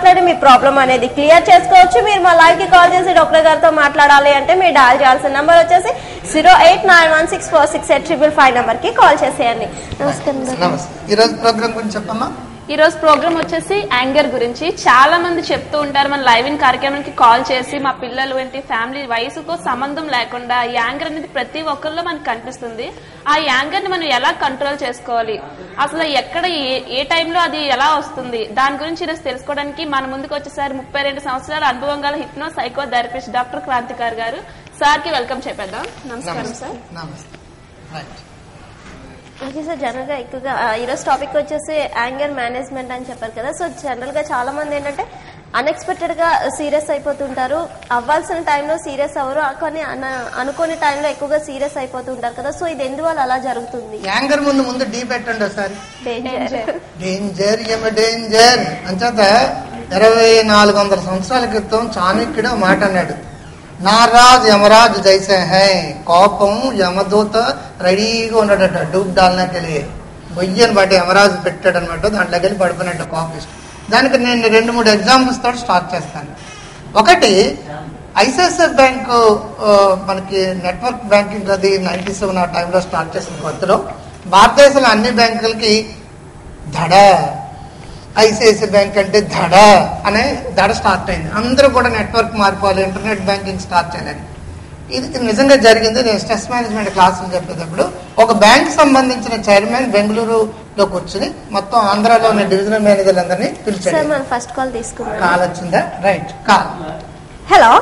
మాట్లాడి మీ ప్రాబ్లం అనేది క్లియర్ చేసుకోవచ్చు మీరు మా లైవ్ కి కాల్ చేసి డాక్టర్ గారితో మాట్లాడాలి అంటే మీరు డయల్ చేయాల్సిన నెంబర్ వచ్చేసి zero eight nine one six four six eight triple five number కి కాల్ చేసేయండి నమస్కారం డాక్టర్. నమస్తే ఈరోజు ప్రోగ్రామ్ గురించి చెప్పమ్మా ఈ రోజు ప్రోగ్రామ్ వచ్చేసి యాంగర్ గురించి చాలా మంది చెప్తూ ఉంటారు మన లైవ్ ఇన్ కార్యక్రమానికి కాల్ చేసి మా పిల్లలు ఏంటి ఫ్యామిలీ వయసుతో సంబంధం లేకుండా ఈ యాంగర్ అనేది ప్రతి ఒక్కరిలో మనకు కనిపిస్తుంది ఆ యాంగర్ ని మనం ఎలా కంట్రోల్ చేసుకోవాలి అసలు ఎక్కడ ఏ- ఏ టైంలో అది ఎలా వస్తుంది దాని గురించి ఈరోజు తెలుసుకోవడానికి మన ముందుకు వచ్చేసారి ముప్పై రెండు సంవత్సరాల అనుభవం గల hypno psycho therapist doctor Kranthikar గారు సార్ కి వెల్కమ్ చెప్పేద్దాం నమస్కారం నమస్తే సార్ నమస్తే రైట్ ఓకే సార్ జనరల్ గా ఎక్కువగా ఆ, ఈరోజు టాపిక్ వచ్చేసి యాంగర్ మేనేజ్మెంట్ అని చెప్పారు కదా సో జనరల్ గా చాలా మంది ఏంటంటే అన్ఎక్స్పెక్టెడ్ గా సీరియస్ అయిపోతుంటారు అవ్వాల్సిన టైంలో సీరియస్ అవ్వరు కానీ అన- అనుకోని టైంలో ఎక్కువగా సీరియస్ అయిపోతుంటారు కదా సో ఇది ఎందువల్ల అలా జరుగుతుంది యాంగర్ ముందు ముందు డీ పెట్టండి ఒకసారి డేంజర్ డేంజర్ ఏమ డేంజర్ అంచేత ఇరవై నాలుగు వందల సంవత్సరాల క్రితం చాణక్యుడు ఒక మాట అన్నాడు నారాజ్ యమరాజ్ జైసే హై కోపం యమదూత రెడీగా ఉన్నాడట డూబ్ డాల్నాకి వెళ్ళి బొయ్యని బట్టి యమరాజు పెట్టాడు అనమాట దాంట్లోకి వెళ్ళి పడిపోయినట్టు కోపిస్ట్ దానికి నేను రెండు మూడు ఎగ్జాంపుల్స్ తోటి స్టార్ట్ చేస్తాను ఒకటి ఐసిఐసిఐ బ్యాంకు ఆ, మనకి నెట్వర్క్ బ్యాంకింగ్ అది నైన్టీ సెవెన్ ఆ టైంలో స్టార్ట్ చేసిన కొత్తలో భారతదేశంలో అన్ని బ్యాంకులకి ధడ ఐసిఐసిఐ బ్యాంక్ అంటే ధడ అనే ధడ స్టార్ట్ అయింది అందరూ కూడా నెట్వర్క్ మారిపోవాలి ఇంటర్నెట్ బ్యాంకింగ్ స్టార్ట్ చేయాలని ఇది ఇది నిజంగా జరిగింది నేను స్ట్రెస్ మేనేజ్మెంట్ క్లాసులు చెప్పేటప్పుడు ఒక బ్యాంక్ సంబంధించిన చైర్మన్ బెంగళూరులో కూర్చుని మొత్తం ఆంధ్రాలో ఉన్న డివిజనల్ మేనేజర్ అందరినీ సార్ పిలిచాడు మనం ఫస్ట్ కాల్ తీసుకున్నాం కాల్ వచ్చిందా రైట్ కాల్ హలో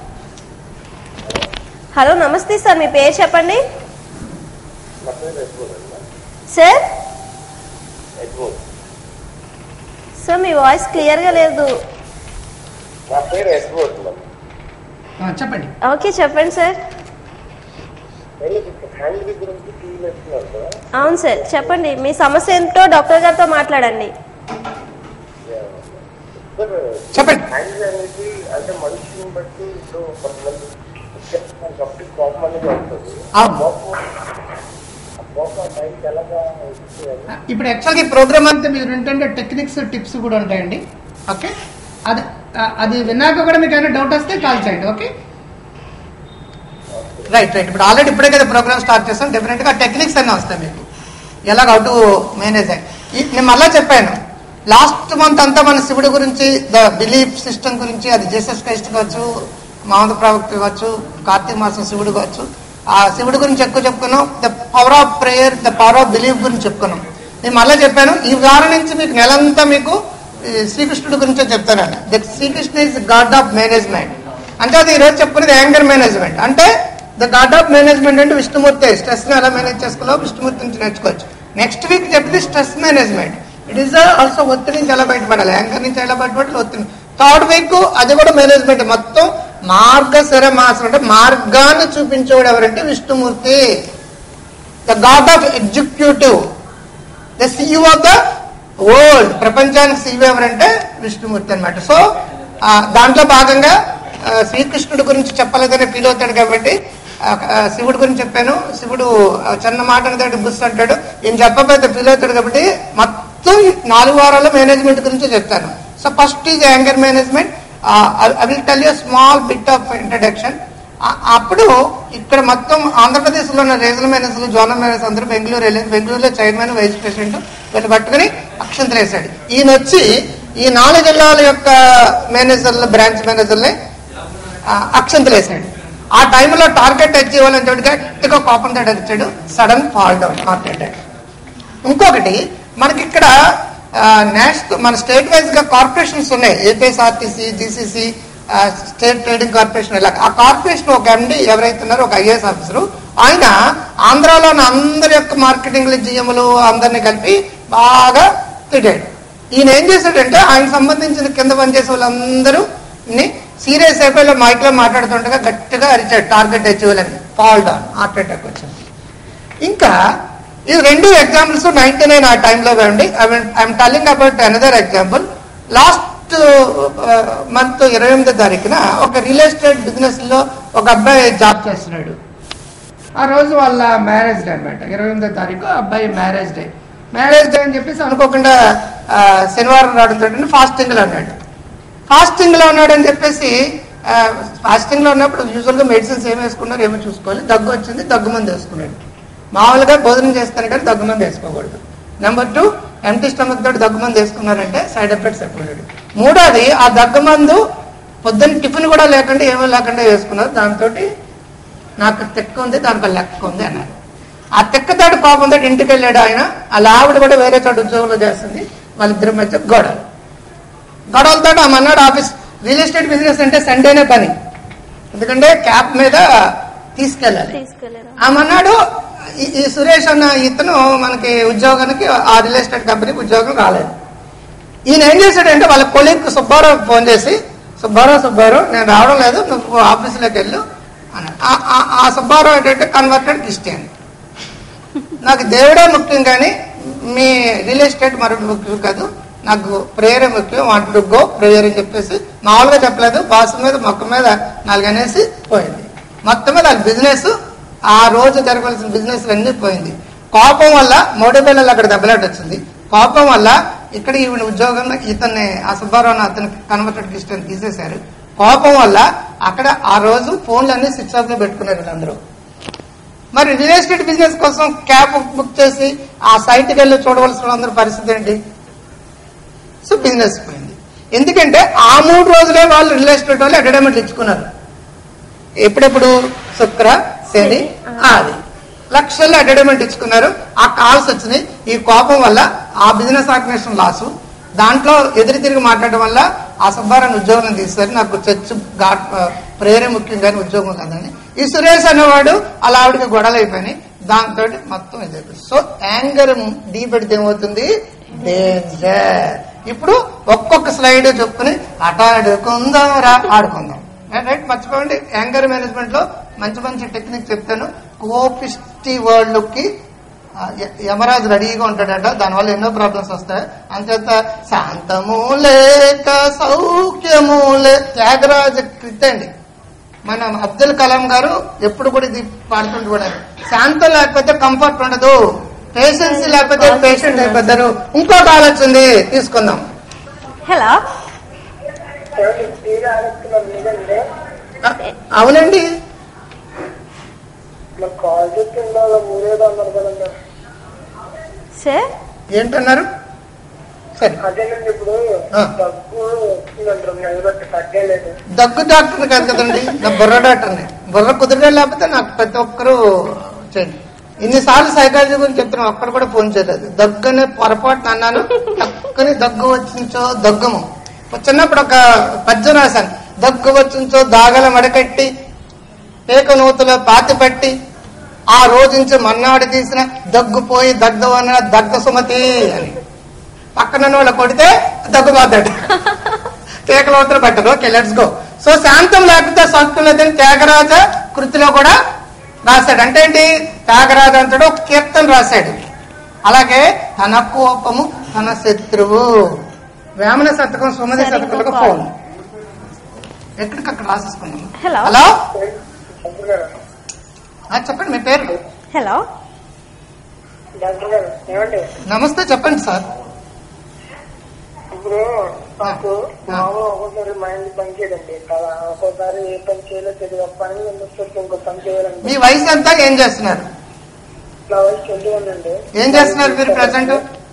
హలో నమస్తే సార్ మీ పేరు చెప్పండి సార్ సార్ మీ వాయిస్ క్లియర్ గా లేదు నా పేరు ఎస్బోర్డ్ మ్యామ్ ఆ, చెప్పండి ఓకే చెప్పండి సార్ నేను ఇప్పుడు హ్యాండ్ గురించి టీవీ వేస్తున్నారు కదా అవును సార్ చెప్పండి మీ సమస్య ఏంటో డాక్టర్ గారితో మాట్లాడండి సార్ చెప్పండి హ్యాండ్ అనేది అంటే మనిషిని బట్టి ఇప్పుడు కొంతమంది కంప్లీట్ కోపం అనేది వస్తుంది అవును. కోపం ఆ కోపం ఆ టైంకి ఎలాగా చేయాలి? ఇప్పుడు యాక్చువల్గా ఈ ప్రోగ్రామ్ అంతా మీరు ఏంటంటే టెక్నిక్స్ టిప్స్ కూడా ఉంటాయండి ఓకే అది ఆ, అది విన్నాక కూడా మీకు ఏమైనా డౌట్ వస్తే కాల్ చేయండి ఓకే రైట్ రైట్ ఇప్పుడు ఆల్రెడీ ఇప్పుడే కదా ప్రోగ్రామ్ స్టార్ట్ చేస్తాం డెఫినెట్గా టెక్నిక్స్ అన్నీ వస్తాయి మీకు ఎలాగ హౌ టు మేనేజ్ నేను మళ్ళా చెప్పాను లాస్ట్ మంత్ అంతా మన శివుడి గురించి ద బిలీఫ్ సిస్టమ్ గురించి అది జీసస్ క్రైస్ట్ కావచ్చు మహమ్మద్ ప్రవక్త కావచ్చు కార్తీక మాసం శివుడు కావచ్చు ఆ శివుడి గురించి ఎక్కువ చెప్పుకున్నాం the power of prayer the power of belief గురించి చెప్పుకున్నాం నేను మళ్ళీ చెప్పాను ఈ వారం నుంచి మీకు నెలంతా మీకు ఈ శ్రీకృష్ణుడి గురించే చెప్తాను the Srikrishna is god of management అంటే అది ఈరోజు చెప్పుకునేది యాంగర్ మేనేజ్మెంట్ అంటే ద గాడ్ ఆఫ్ మేనేజ్మెంట్ అంటే విష్ణుమూర్తి స్ట్రెస్ ని ఎలా మేనేజ్ చేసుకోవాలో విష్ణుమూర్తి నుంచి నేర్చుకోవచ్చు నెక్స్ట్ వీక్ చెప్పింది stress management it is also ఒత్తిడి నుంచి ఎలా బయటపడాలి యాంకర్ నుంచి ఎలా బయటపడాలి ఒత్తిడి థర్డ్ వీక్ అది కూడా మేనేజ్మెంట్ మొత్తం మార్గశర మాసం అంటే మార్గాన్ని చూపించేవాడు ఎవరంటే Vishnumurthy the god of executive the CEO of the world ప్రపంచానికి సీఈఓ ఎవరంటే విష్ణుమూర్తి అనమాట సో దాంట్లో భాగంగా ఆ, శ్రీకృష్ణుడి గురించి చెప్పలేదని ఫీల్ అవుతాడు కాబట్టి ఆ, ఆ, శివుడి గురించి చెప్పాను శివుడు ఆ, చిన్న మాట అంటాడు బుస్ అంటాడు ఈయన చెప్పబోతే ఫీల్ అవుతాడు కాబట్టి మొత్తం ఈ నాలుగు వారాల మేనేజ్మెంట్ గురించి చెప్తాను so first is anger management I will tell you small bit of introduction ఆ- అప్పుడు ఇక్కడ మొత్తం ఆంధ్రప్రదేశ్ లో ఉన్న రీజనల్ మేనేజర్లు జోనల్ మేనేజర్ అందరూ బెంగళూరు వెళ్ళారు బెంగళూరులో చైర్మన్ వైస్ ప్రెసిడెంట్ వీళ్ళు పట్టుకుని అక్షంతలు వేశాడు ఈయన వచ్చి ఈ నాలుగు జిల్లాల యొక్క మేనేజర్లు బ్రాంచ్ మేనేజర్ని అక్షంతలు వేశాడు ఆ టైంలో టార్గెట్ అచీవ్ అవ్వాలని చెప్పి గట్టిగా కోపం తోటి వచ్చాడు sudden fall down heart attack ఇంకొకటి మనకి ఇక్కడ నేషనల్ మన స్టేట్ వైజ్ గా కార్పొరేషన్స్ ఉన్నాయి APSRTC GCC state trading corporation ఇలా ఆ కార్పొరేషన్ ఒక ఎండి ఎవరైతే ఉన్నారో ఒక ఐఏఎస్ ఆఫీసరు ఆయన ఆంధ్రాలో ఉన్న అందరి యొక్క మార్కెటింగ్ జిఎంలు అందరిని కలిపి బాగా తిట్టాడు ఈయన ఏం చేశాడంటే ఆయన సంబంధించిన కింద పనిచేసే వాళ్ళందరూ సీరియస్ అయిపోయి మైక్ లో మాట్లాడుతుండగా గట్టిగా అరిచాడు టార్గెట్ అచీవ్ అని ఫాల్ డౌన్ హార్ట్ అటాక్ వచ్చింది ఇంకా ఈ రెండు ఎగ్జాంపుల్స్ నైన్టీ నైన్ ఆ టైంలో అండి I'm telling about another example last month ఇరవై ఎనిమిదో తారీఖున ఒక రియల్ ఎస్టేట్ బిజినెస్ లో ఒక అబ్బాయి జాబ్ చేస్తున్నాడు ఆ రోజు వాళ్ళ మ్యారేజ్ డే అనమాట ఇరవై ఎనిమిదో తారీఖు ఆ అబ్బాయి మ్యారేజ్ డే మ్యారేజ్ డే అని చెప్పేసి అనుకోకుండా ఆ, శనివారం రావడంతో ఫాస్టింగ్లు అన్నాడు ఫాస్టింగ్ లో ఉన్నాడని చెప్పేసి ఫాస్టింగ్ లో ఉన్నప్పుడు యూజువల్ గా మెడిసిన్స్ ఏం వేసుకున్నారు ఏమో చూసుకోవాలి దగ్గు వచ్చింది దగ్గు మంది వేసుకున్నాడు మామూలుగా భోజనం చేస్తాను కానీ దగ్గు మంది వేసుకోకూడదు నెంబర్ టూ ఎంటీ స్టమక్ తోటి దగ్గు మంది వేసుకున్నారంటే సైడ్ ఎఫెక్ట్స్ ఎక్కువ లేడు మూడోది ఆ దగ్గు మందు పొద్దున్న టిఫిన్ కూడా లేకుండా ఏమీ లేకుండా వేసుకున్నారు దాంతో నాకు తెక్క ఉంది దానికి లెక్క ఉంది అన్నారు ఆ తెక్కతోటి కోపంతో ఇంటికి వెళ్ళాడు ఆయన అలా ఆవిడ కూడా వేరే చోట ఉద్యోగంలో చేస్తుంది వాళ్ళిద్దరి మధ్య గొడవ గొడవలతో ఆ మన్నాడు ఆఫీస్ రియల్ ఎస్టేట్ బిజినెస్ అంటే సండేనే పని ఎందుకంటే క్యాప్ మీద తీసుకెళ్ళాలి తీసుకెళ్ళారు ఆ మన్నాడు ఈ- ఈ సురేష్ అన్న ఇతను మనకి ఉద్యోగానికి ఆ రియల్ ఎస్టేట్ కంపెనీకి ఉద్యోగం రాలేదు ఈయన ఏం చేశాడంటే వాళ్ళ కొలీగ్ సుబ్బారావు ఫోన్ చేసి సుబ్బారావు సుబ్బారావు నేను రావడం లేదు నువ్వు ఆఫీసులోకి వెళ్ళు అన్నాడు ఆ- ఆ- ఆ సుబ్బారావు ఏంటంటే కన్వర్టెడ్ క్రిస్టియన్ నాకు దేవుడే ముఖ్యం కానీ మీ రియల్ ఎస్టేట్ మరొకటి ముఖ్యం కాదు నాకు ప్రేయర్ ముఖ్యం వాంట్ టు గో ప్రేయర్ అని చెప్పేసి మామూలుగా చెప్పలేదు బాస్ మీద మొక్క మీద నాలుగు అనేసి పోయింది మొత్తం మీద వాళ్ళ బిజినెస్ ఆ రోజు జరగవలసిన బిజినెస్ అన్ని పోయింది కోపం వల్ల మూడు పిల్లలు అక్కడ దెబ్బలాట వచ్చింది కోపం వల్ల ఇక్కడ ఈవిడ ఉద్యోగం ఇతన్ని ఆ సుబ్బారావు అతని కన్వర్టెడ్ క్రిస్టియన్ తీసేశారు కోపం వల్ల అక్కడ ఆ రోజు ఫోన్లన్నీ స్విచ్ ఆఫ్ లో పెట్టుకున్నారు వీళ్ళందరూ మరి రియల్ ఎస్టేట్ బిజినెస్ కోసం క్యాబ్ బుక్ చేసి ఆ సైట్కి వెళ్ళి చూడవలసిన అందరి పరిస్థితి ఏంటి సో బిజినెస్ పోయింది ఎందుకంటే ఆ మూడు రోజులే వాళ్ళు రియల్ ఎస్టేట్ వాళ్ళు అడ్వర్టైజ్మెంట్ ఇచ్చుకున్నారు ఎప్పుడెప్పుడు శుక్ర శని ఆది లక్షల్లో అడ్వర్టైజ్మెంట్ ఇచ్చుకున్నారు ఆ కాల్స్ వచ్చినాయి ఈ కోపం వల్ల ఆ బిజినెస్ ఆర్గనైజేషన్ లాసు దాంట్లో ఎదురు తిరిగి మాట్లాడడం వల్ల ఆ సుబ్బారాన్ని ఉద్యోగం తీస్తారు నాకు చర్చ్ ఘాట్ ప్రేరే ముఖ్యం కానీ ఉద్యోగం కాదని ఈ సురేష్ అనేవాడు అలా ఆవిడకి గొడవలు అయిపోయినాయి దాంతో మొత్తం ఇది సో యాంగర్ డీ పెడితే ఏమవుతుంది డేంజర్ ఇప్పుడు ఒక్కొక్క స్లైడ్ చెప్పుకుని అట ఆడుకుందాం రా ఆడుకుందాం రైట్ మర్చిపోండి యాంగర్ మేనేజ్మెంట్ లో మంచి మంచి టెక్నిక్ చెప్తాను కోపిస్టి వరల్డ్ కి ఆ, య- యమరాజు రెడీగా ఉంటాడట దానివల్ల ఎన్నో ప్రాబ్లమ్స్ వస్తాయి అంచేత శాంతము లేక సౌఖ్యము లే త్యాగరాజ కృతి అండి మన అబ్దుల్ కలాం గారు ఎప్పుడు కూడా ఇది పాడుతుంటూ కూడా శాంతం లేకపోతే కంఫర్ట్ ఉండదు పేషెన్స్ లేకపోతే పేషెంట్ అయిపోతారు ఇంకొక ఆలోచన ఉంది తీసుకుందాం హలో ఏమండి టీవీ ఆడుతున్నారు లేదండి ఆ, అవునండి మరి కాల్ చెప్పిందా ఊరేదో అన్నారు కదండి సార్ ఏంటన్నారు సరే అదేనండి ఇప్పుడు ఆ. డబ్బు వచ్చిందంటారు నిలబెట్టి తగ్గలేదు దగ్గు డాక్టర్ కాదు కదండి నా బుర్ర డాక్టర్ని బుర్ర కుదిరే లేకపోతే నాకు ప్రతి ఒక్కరు చేయండి ఇన్నిసార్లు సైకాలజీ గురించి చెప్తున్నా ఒక్కరు కూడా ఫోన్ చేయలేదు దగ్గు అనే పొరపాటున అన్నాను చక్కని దగ్గు వచ్చించో దగ్గము చిన్నప్పుడు ఒక పద్యం రాశాను దగ్గు వచ్చించో దాగల మడకట్టి పేక నూతులో పాతి పట్టి ఆ రోజు నుంచి మన్నాడు తీసిన దగ్గు పోయి దగ్ధవన దగ్ధ సుమతి అని పక్కన వాళ్ళు కొడితే దగ్గు పోతాడు కేకలవతలు పెట్టరు ఓకే లెట్స్ గో సో శాంతం లేకపోతే సంతం లేదని త్యాగరాజ కృతిలో కూడా రాశాడు అంటే ఏంటి త్యాగరాజ అంటాడు ఒక కీర్తన రాశాడు అలాగే తన కోపము తన శత్రువు వేమన శతకం సుమతి సరే, శతకంలో ఇంకో ఫోన్ ఎక్కడికక్కడ రాసేసుకున్నాం హలో. హలో డాక్టర్ గారు ఆ, చెప్పండి మీ పేరు హలో డాక్టర్ గారు ఏమండి నమస్తే చెప్పండి సార్ ఇప్పుడు నాకు మామూలు ఒక్కోసారి మైండ్ పని చేయదండి కదా ఒక్కోసారి ఏ పని చేయలో తెలియదు ఒక పని మీద వస్తుంది ఇంకో పని చేయాలండి మీ వయసు ఎంత ఏం చేస్తున్నారు నా వయసు ట్వంటీ వన్ అండి ఏం చేస్తున్నారు మీరు ప్రజెంట్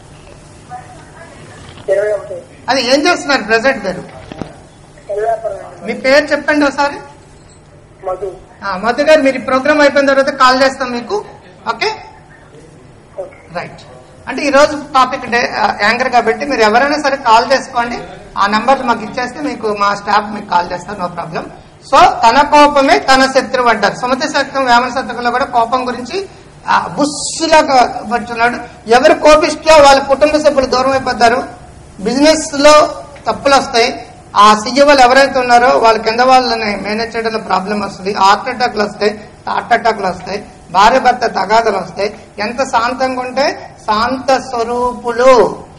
ఇరవై ఒకటి అది ఏం చేస్తున్నారు ప్రజెంట్ మీరు ఇరవై వ్యాపారం అండి మీ పేరు చెప్పండి ఒకసారి మధు ఆ, మధు గారు మీరు ప్రోగ్రామ్ అయిపోయిన తర్వాత కాల్ చేస్తాం మీకు ఓకే ఓకే రైట్ అంటే ఈ రోజు టాపిక్ డే యాంకర్ కాబట్టి మీరు ఎవరైనా సరే కాల్ చేసుకోండి ఆ నెంబర్ మాకు ఇచ్చేస్తే మీకు మా స్టాఫ్ మీకు కాల్ చేస్తారు నో ప్రాబ్లం సో తన కోపమే తన శత్రువు అంటారు సుమతి శతకం వేమన శతకంలో కూడా కోపం గురించి ఆ, బుస్సులాగా పడుతున్నాడు ఎవరు కోపిస్ట్లో వాళ్ళ కుటుంబ సభ్యులు దూరం అయిపోతారు బిజినెస్ లో తప్పులు వస్తాయి ఆ సీఈ వాళ్ళు ఎవరైతే ఉన్నారో వాళ్ళ కింద వాళ్ళని మేనేజ్ చేయడంలో ప్రాబ్లం వస్తుంది హార్ట్ అటాక్లు వస్తాయి హార్ట్ అటాక్లు వస్తాయి భార్య భర్త తగాదలు వస్తాయి ఎంత శాంతంగా ఉంటే శాంత స్వరూపులు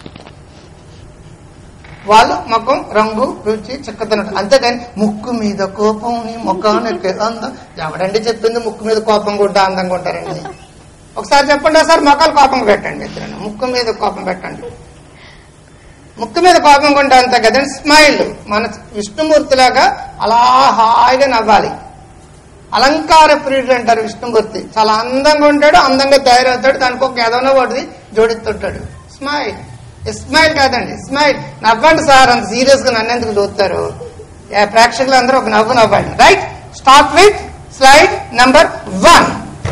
వాళ్ళు ముఖం రంగు రుచి చిక్కదనం అంతేగాని ముక్కు మీద కోపం నీ ముఖానికి అందం ఎవడండి చెప్పింది ముక్కు మీద కోపం కూడా అందంగా ఉంటారండి ఒకసారి చెప్పండి సార్ మొక్కలు కోపం పెట్టండి ఇద్దరు ముక్కు మీద కోపం పెట్టండి ముక్కు మీద కోపం కొంటే అంత కదండి స్మైల్ మన విష్ణుమూర్తిలాగా అలా హాయిగా నవ్వాలి అలంకార ప్రియుడు అంటారు విష్ణుమూర్తి చాలా అందంగా ఉంటాడు అందంగా తయారవుతాడు దానికి ఒక ఏదైనా వాటిది జోడిస్తుంటాడు స్మైల్ స్మైల్ కాదండి స్మైల్ నవ్వండి సార్ అంత సీరియస్ గా నన్ను ఎందుకు చూస్తారు ఏ, ప్రేక్షకులు అందరూ ఒక నవ్వు నవ్వండి right start with slide number one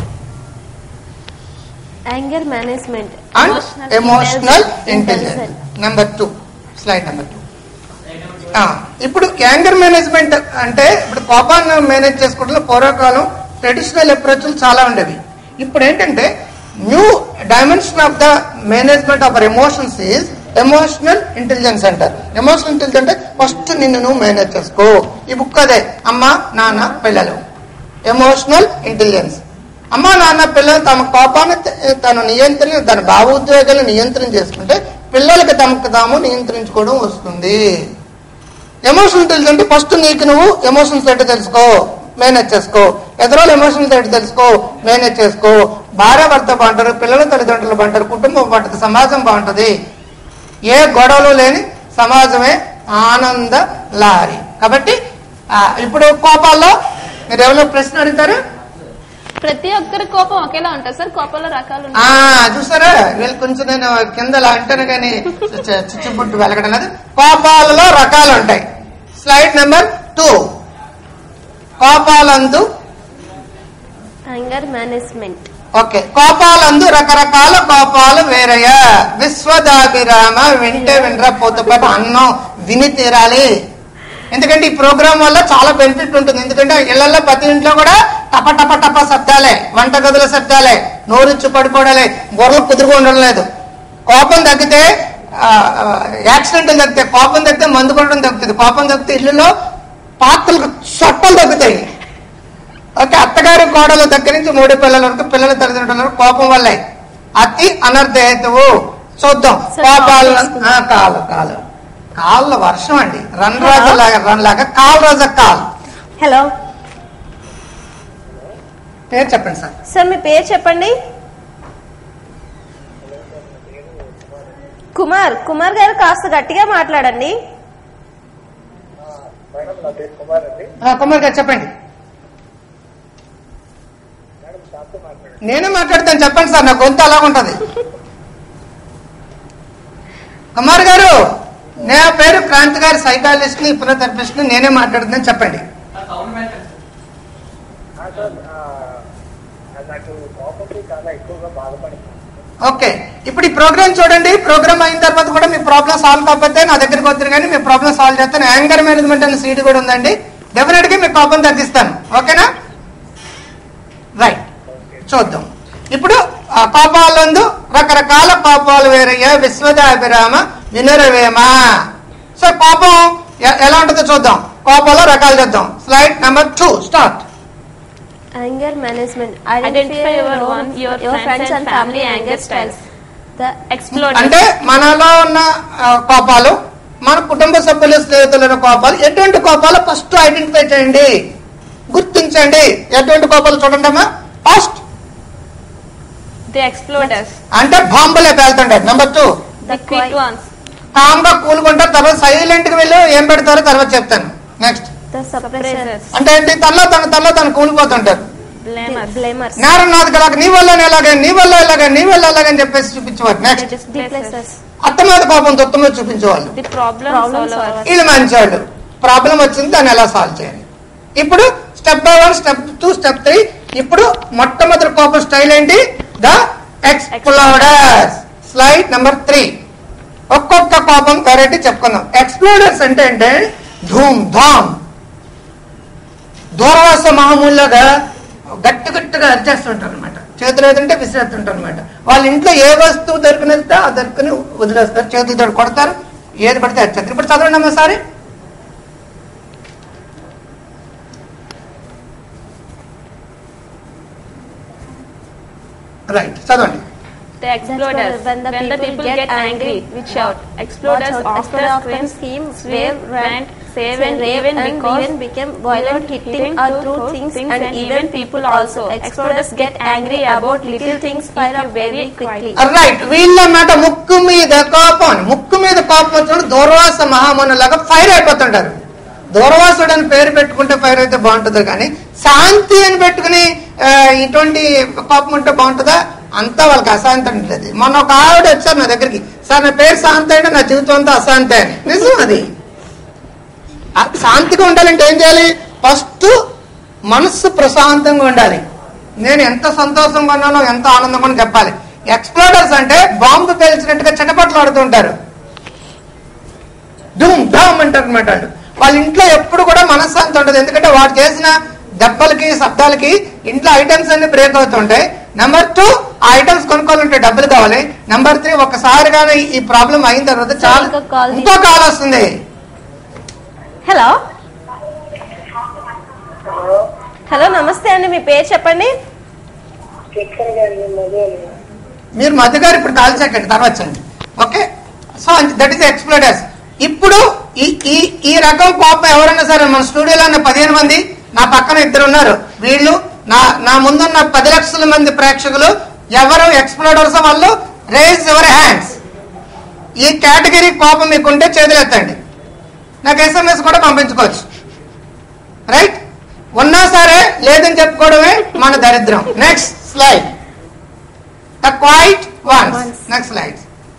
anger management and emotional intelligence number two slide number two ఇప్పుడు యాంగర్ మేనేజ్మెంట్ అంటే ఇప్పుడు కోపాన్ని మేనేజ్ చేసుకోవడంలో పూర్వకాలం ట్రెడిషనల్ అప్రోచ్లు చాలా ఉండేవి ఇప్పుడు ఏంటంటే new dimension of the management of emotions is emotional intelligence అంటారు ఎమోషనల్ ఇంటెలిజెన్స్ అంటే ఫస్ట్ నిన్ను నువ్వు మేనేజ్ చేసుకో ఈ బుక్ అదే అమ్మ నాన్న పిల్లలు ఎమోషనల్ ఇంటెలిజెన్స్ అమ్మ నాన్న పిల్లలు తమ కోపాన్ని త- తను నియంత్రణ తన భావోద్వేగాలు నియంత్రణ చేసుకుంటే పిల్లలకి తమకు తాము నియంత్రించుకోవడం వస్తుంది ఎమోషనల్ ఇంటెలిజెన్స్ అంటే ఫస్ట్ నీకు నువ్వు ఎమోషన్స్ ఏంటో తెలుసుకో మేనేజ్ చేసుకో ఎదురోళ్ళు ఎమోషన్స్ ఏంటో తెలుసుకో మేనేజ్ చేసుకో భార్య భర్త బాగుంటారు పిల్లల తల్లిదండ్రులు బాగుంటారు కుటుంబం బాగుంటుంది సమాజం బాగుంటుంది ఏ గొడవలు లేని సమాజమే ఆనంద లారి కాబట్టి ఆ, ఇప్పుడు కోపాల్లో మీరు ఎవరో ప్రశ్న అడుగుతారు ప్రతి ఒక్కరి కోపం ఒకేలా ఉంటుంది సార్ కోపంలో రకాలు ఆ ఉంటాయి చూసారా వీళ్ళు కొంచెం నేను కింద ఇలా అంటాను కానీ చిచ్చుబుట్టు వెలగడం లేదు కోపాలలో రకాలు ఉంటాయి స్లైడ్ నెంబర్ టూ కోపాలందు యాంగర్ మేనేజ్మెంట్ ఓకే కోపాలందు రకరకాల కోపాలు వేరయ్యా విశ్వదాభిరామ వింటే వినరా పోతే పాటు అన్నం విని తీరాలి ఎందుకంటే ఈ ప్రోగ్రామ్ వల్ల చాలా బెనిఫిట్ ఉంటుంది ఎందుకంటే ఇళ్లలో ప్రతి ఇంట్లో కూడా టప టప టప శబ్దాలే వంట గదుల శబ్దాలే నోరిచ్చి పడిపోవడాలే బుర్రలు కుదురుగా ఉండడం లేదు కోపం తగ్గితే యాక్సిడెంట్లు తగ్గితే కోపం తగ్గితే మందు కొట్టడం తగ్గుతుంది కోపం తగ్గితే ఇల్లులో పాత్రలకు చొట్టలు తగ్గుతాయి ఓకే అత్తగారి కోడల దగ్గర నుంచి మూడు పిల్లల వరకు పిల్లల తల్లిదండ్రుల వరకు కోపం వల్లే అతి అనర్థ హేతువు చూద్దాం సరే, కోపాలు కాల్ ఆ, కాలు కాలు కాళ్ళ వర్షం అండి రన్ రాజు లాగా రన్ లాగా కాల్ రాజా కాల్ హలో పేరు చెప్పండి సార్ సార్ మీ పేరు చెప్పండి కుమార్ కుమార్ గారు కాస్త గట్టిగా మాట్లాడండి మేడం నా పేరు కుమార్ అండి ఆ, కుమార్ గారు చెప్పండి మేడం షాప్తో మాట్లాడండి నేనే మాట్లాడతాను చెప్పండి సార్ నా గొంతు అలా ఉంటది కుమార్ గారు నా పేరు క్రాంతి గారి సైకాలజిస్ట్ ని థెరపిస్ట్ ని నేనే మాట్లాడుతున్నాను చెప్పండి ఆ, సార్ ఆ, నాకు కోపంతో చాలా ఎక్కువగా బాధపడుతున్నాను ఓకే ఇప్పుడు ఈ ప్రోగ్రామ్ చూడండి ప్రోగ్రామ్ అయిన తర్వాత కూడా మీ ప్రాబ్లం సాల్వ్ కాకపోతే నా దగ్గరికి వద్దరు కానీ మీ ప్రాబ్లం సాల్వ్ చేస్తాను యాంగర్ మేనేజ్మెంట్ అనే సీట్ కూడా ఉందండి డెఫినెట్ గా మీ కోపం తగ్గిస్తాను ఓకేనా రైట్ చూద్దాం ఇప్పుడు ఆ కోపాలందు రకరకాల కోపాలు వేరయ్యా విశ్వదాభిరామ వినురవేమ సో కోపం ఎ- ఎలా ఉంటుందో చూద్దాం కోపంలో రకాలు చూద్దాం slide number two start anger management Identify your own, your friends and family anger styles. The explore అంటే మనలో ఉన్న ఆ, కోపాలు మన కుటుంబ సభ్యుల స్నేహితుల కోపాలు ఎటువంటి కోపాలు ఫస్ట్ ఐడెంటిఫై చేయండి గుర్తించండి ఎటువంటి కోపాలు చూడండి అమ్మా ఫస్ట్ ది ఎక్స్ప్లోడర్స్ అంటే బాంబులే పేలుతుంటారు number two the quick ones calm గా కూలుకుంటారు తర్వాత సైలెంట్ గా వెళ్ళి ఏం పెడతారో తర్వాత చెప్తాను నెక్స్ట్ ద సప్రెసర్ ప్రెజర్స్ అంటే ఏంటి తనలో తన తనలో తను కూలిపోతుంటారు బ్లేమర్స్ బ్లేమర్స్ నేరం నాది కదా నీ వల్ల ఎలాగే నీ వల్ల ఎలాగే నీ వల్ల ఎలాగని చెప్పేసి చూపించేవారు నెక్స్ట్ డిప్లెసర్స్ అత్త మీద కోపం తొత్త మీద చూపించేవాళ్ళు the problem Problem solver solver. వీళ్ళు మంచివాళ్ళు ప్రాబ్లం వచ్చింది దాన్ని ఎలా సాల్వ్ చేయాలి ఇప్పుడు step by one step two step three ఇప్పుడు మొట్టమొదటి కోపం స్టైల్ ఏంటి the exploders slide number three ఒక్కొక్క కోపం వెరైటీ చెప్పుకుందాం ఎక్స్ప్లోడర్స్ అంటే అంటే ధూమ్ ధామ్ దూరవాస మామూలుగా గట్టి గట్టిగా అరిచేస్తుంటారు అనమాట చేతులు ఏదంటే విసిరేస్తుంటారు అనమాట వాళ్ళ ఇంట్లో ఏ వస్తువు దొరికినస్తే ఆ దొరికిని వదిలేస్తారు చేతులతో కొడతారు ఏది పడితే అరిచేస్తారు ఇప్పుడు చదవండి అమ్మా సారి రైట్ చదవండి The exploders. when the people get angry, we shout. Exploders Watch out. often Exploders often scream, scream, swear, swear, rant, rant, save and rave even and because even became violent, hitting or through things, and even people also. Exploders get angry about little things, fire up very quickly. Right వీళ్ళన్నమాట ముక్కు మీద కోపం అని. ముక్కు మీద కోపం వచ్చినప్పుడు Durvasa మహామునులాగా fire అయిపోతుంటారు దూర్వాసుడు అని పేరు పెట్టుకుంటే ఫైర్ అయితే బాగుంటుంది కానీ శాంతి అని పెట్టుకుని ఆ, ఇటువంటి కోపం ఉంటే బాగుంటుందా అంతా వాళ్ళకి అశాంతి ఉంటుంది మొన్న ఒక ఆవిడ వచ్చారు నా దగ్గరికి సార్ నా పేరు శాంతి అంటే నా జీవితం అంతా అశాంతి అని నిజం అది ఆ శాంతిగా ఉండాలంటే ఏం చేయాలి ఫస్ట్ మనస్సు ప్రశాంతంగా ఉండాలి నేను ఎంత సంతోషంగా ఉన్నానో ఎంత ఆనందంగా ఉన్నానో చెప్పాలి ఎక్స్ప్లోడర్స్ అంటే బాంబు పేల్చినట్టుగా చిటపట్లు ఆడుతుంటారు డూమ్ డామ్ అంటారు అనమాట వాళ్ళు వాళ్ళ ఇంట్లో ఎప్పుడు కూడా మనశ్శాంతి ఉండదు ఎందుకంటే వాడు చేసిన దెబ్బలకి శబ్దాలకి ఇంట్లో ఐటమ్స్ అన్ని బ్రేక్ అవుతుంటాయి నెంబర్ టూ ఆ ఐటమ్స్ కొనుక్కోవాలంటే డబ్బులు కావాలి నెంబర్ త్రీ ఒకసారిగానే ఈ ప్రాబ్లం అయిన తర్వాత చాలా ఇంకో call ఇంకో కాల్ వస్తుంది హలో హలో నమస్తే అండి మీ పేరు చెప్పండి చెప్పారు కానీ మొదలు మీరు మధు గారు ఇప్పుడు కాల్ చేయకండి తర్వాత చేయండి okay so that is exploders ఇప్పుడు ఈ ఈ ఈ రకం కోపం ఎవరైనా సరే మన స్టూడియోలో ఉన్న పదిహేను మంది నా పక్కన ఇద్దరు ఉన్నారు వీళ్ళు నా నా ముందున్న పది లక్షల మంది ప్రేక్షకులు ఎవరు ఎక్స్ప్లోడర్స్ వాళ్ళు రేజ్ యువర్ హ్యాండ్స్ ఈ కేటగిరీ కోపం మీకుంటే చేతులు ఎత్తండి నాకు ఎస్ఎంఎస్ కూడా పంపించుకోవచ్చు రైట్ ఉన్నా సరే లేదని చెప్పుకోవడమే మన దరిద్రం next slide the quiet ones Ones. Next slide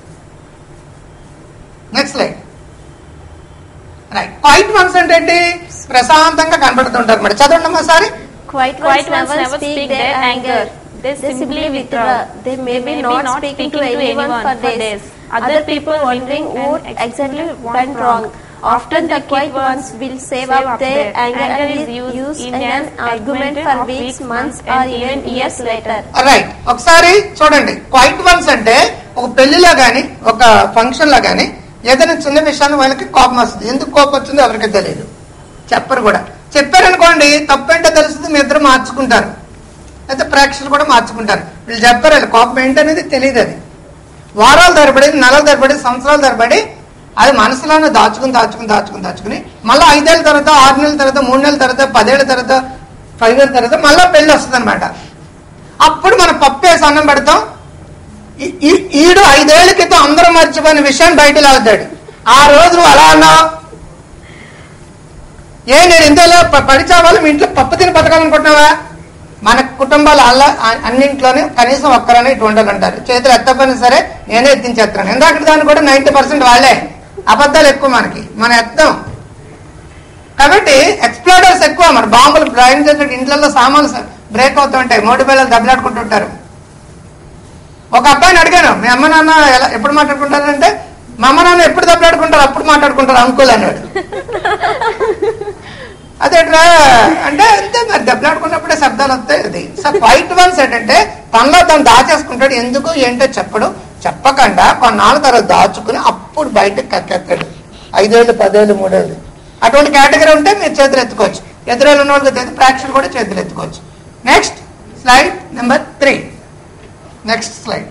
next slide right quiet ones అంటే ఏంటి ప్రశాంతంగా కనబడుతుంటారు మరి చదవండి అమ్మా సారి Quite Quiet ones ones never never speak speak their their anger. anger. They simply withdraw. They may be not speaking to anyone for days. Other people wondering what exactly went wrong. Often the quiet ones will save up their anger and is used in an argument for weeks, months, or even years later. Right ఒకసారి చూడండి quiet ones అంటే ఒక పెళ్లిలో గాని ఒక function లో గాని ఏదైనా చిన్న విషయాన్ని వాళ్ళకి కోపం వస్తుంది ఎందుకు కోపం వచ్చిందో ఎవరికి తెలియదు చెప్పరు కూడా చెప్పారనుకోండి తప్పేంటో తెలుస్తుంది మీ ఇద్దరు మార్చుకుంటారు అయితే ప్రేక్షకులు కూడా మార్చుకుంటారు వీళ్ళు చెప్పారు వీళ్ళ కోపం ఏంటనేది తెలియదు అది వారాల తరబడి నెలల తరబడి సంవత్సరాల తరబడి అది మనసులోనే దాచుకుని దాచుకుని దాచుకుని దాచుకుని మళ్ళీ ఐదేళ్ళ తర్వాత ఆరు నెలల తర్వాత మూడు నెలల తర్వాత పదేళ్ల తర్వాత ఫైవ్ ఇయర్ల తర్వాత మళ్ళీ పెళ్లి వస్తుంది అనమాట అప్పుడు మనం పప్పు వేసి అన్నం పెడతాం ఈ- ఈ- ఈడు ఐదేళ్ల క్రితం అందరూ మర్చిపోయిన విషయాన్ని బయట లాగుతాడు ఆ రోజు నువ్వు అలా అన్నావు ఏ నేను ఇంతలో ప- పడి చావాలి మీ ఇంట్లో పప్పు తిని బతకాలనుకుంటున్నావా మన కుటుంబాలు అలా అ- అన్నింట్లోనే కనీసం ఒక్కరనే ఇటు ఉండాలంటారు చేతులు ఎత్తపోయినా సరే నేనే ఎత్తించేస్తాను ఇందాక దాన్ని కూడా నైన్టీ పర్సెంట్ వాళ్ళే అబద్ధాలు ఎక్కువ మనకి మనం ఎత్తాం కాబట్టి ఎక్స్ప్లోడర్స్ ఎక్కువ మరి బాంబులు బ్లైండ్ చేసినట్టు ఇంట్లో సామాన్లు బ్రేక్ అవుతుంటాయి మోటి పిల్లలు దెబ్బలాడుకుంటుంటారు ఒక అబ్బాయిని అడిగాను మీ అమ్మ నాన్న ఎలా ఎప్పుడు మాట్లాడుకుంటారంటే మా అమ్మ నాన్న ఎప్పుడు దెబ్బలాడుకుంటారు అప్పుడు మాట్లాడుకుంటారు అంకుల్ అన్నాడు అదేట్రా అంటే అంతే మరి దెబ్బలాడుకున్నప్పుడే శబ్దాలు వస్తాయి అది సో క్వైట్ వన్స్ ఏంటంటే తనలో తను దాచేసుకుంటాడు ఎందుకు ఏంటో చెప్పడు చెప్పకుండా కొన్నాళ్ళ తర్వాత దాచుకుని అప్పుడు బయటకు కక్కెత్తాడు ఐదేళ్ళు పదేళ్ళు మూడేళ్ళు అటువంటి కేటగిరీ ఉంటే మీరు చేతులు ఎత్తుకోవచ్చు ఎదురేళ్ళు ఉన్న వాళ్ళకి తెలియదు ప్రేక్షకులు కూడా చేతులు ఎత్తుకోవచ్చు next slide number three next slide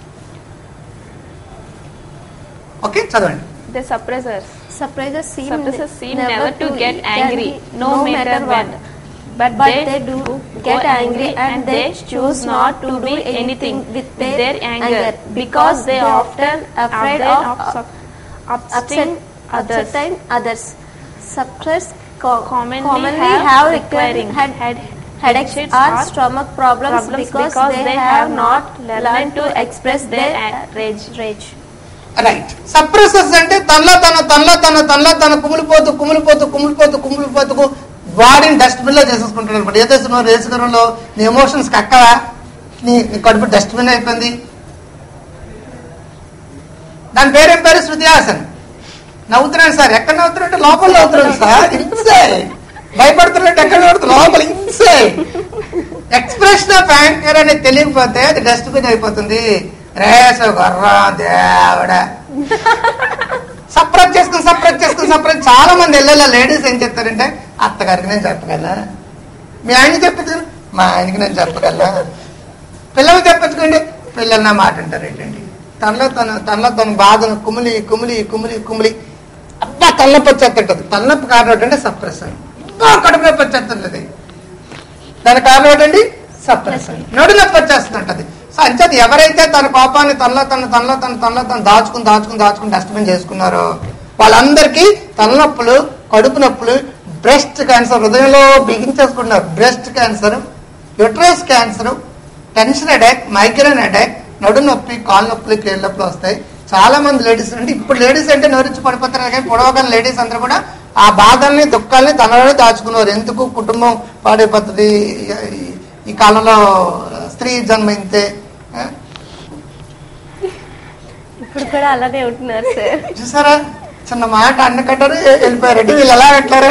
okay చదవండి The suppressors. Surprises seem, Suppressors seem never to get angry, no matter when. But, But they, they do go get angry and they choose not to do anything with their anger because they are often afraid of upsetting upset, others. upsetting others. Suppressed co- Commonly commonly, have have requiring recurring head, head, headaches headaches or or stomach problems, problems because, because they, they have have not not learned to express their their rage. rage. Right suppresses అంటే తనలో తన తనలో తన తనలో తన కుమిలిపోతూ కుమిలిపోతూ కుమిలిపోతూ కుమిలిపోతూ బాడీని dustbin లో చేసేసుకుంటాడు అనమాట ఏదో నువ్వు రేసుకరంలో నీ ఎమోషన్స్ కక్కవా నీ నీ కడుపు డస్ట్బిన్ అయిపోయింది దాని పేరేం పేరు శృతి హాసన్ నవ్వుతున్నాడు సార్ ఎక్కడ నవ్వుతున్నట్టు లోపల నవ్వుతున్నాడు సార్ ఇన్సే భయపడుతున్నట్టు ఎక్కడ నవ్వుతుంది లోపల ఇన్సే ఎక్స్ప్రెషన్ ఆఫ్ యాంకర్ అనేది తెలియకపోతే అది డస్ట్బిన్ అయిపోతుంది రేస గొర్ర దేవుడ సపరేట్ చేసుకుని సపరేట్ చేసుకుని సపరేట్ చాలా మంది వెళ్ళాలి లేడీస్ ఏం చెప్తారంటే అత్తగారికి నేను చెప్పగలనా మీ ఆయనకి చెప్పచ్చు మా ఆయనకి నేను చెప్పగలనా పిల్లలు చెప్పచ్చుకోండి పిల్లలు నా మాట అంటారు ఏంటండి తనలో తన తనలో తన బాధను కుమిలి కుమిలి కుమిలి కుమిలి అబ్బా తలనొప్పి వచ్చేస్తుంటది తలనొప్పి కారణం ఏంటంటే సప్రెషన్ అబ్బా కడుపు నొప్పి వచ్చేస్తుంటది దాని కారణం ఏంటండి సప్రెషన్ నడు నొప్పి వచ్చేస్తుంటది సో అంచేత ఎవరైతే తన కోపాన్ని తనలో తన తనలో తన తనలో తను దాచుకుని దాచుకుని దాచుకుని డస్ట్బిన్ చేసుకున్నారో వాళ్ళందరికీ తలనొప్పులు కడుపు నొప్పులు బ్రెస్ట్ క్యాన్సర్ హృదయంలో బిగించేసుకుంటున్నారు breast cancer uterus cancer tension attack migraine attack నడు నొప్పి కాలు నొప్పులు కీళ్ళ నొప్పులు వస్తాయి చాలా మంది లేడీస్ అంటే ఇప్పుడు లేడీస్ అంటే నోరించి పడిపోతారు కానీ పొడవగానే లేడీస్ అందరూ కూడా ఆ బాధల్ని దుఃఖాల్ని తనలోనే దాచుకున్నారు ఎందుకు కుటుంబం పాడైపోతుంది ఈ- ఈ కాలంలో స్త్రీ జన్మ ఇంతే ఆ? ఇప్పుడు కూడా అలానే ఉంటున్నారు సార్ చూసారా చిన్న మాట అన్నకట్టారు వెళ్ళిపోయారండి వీళ్ళు ఎలా పెట్టారు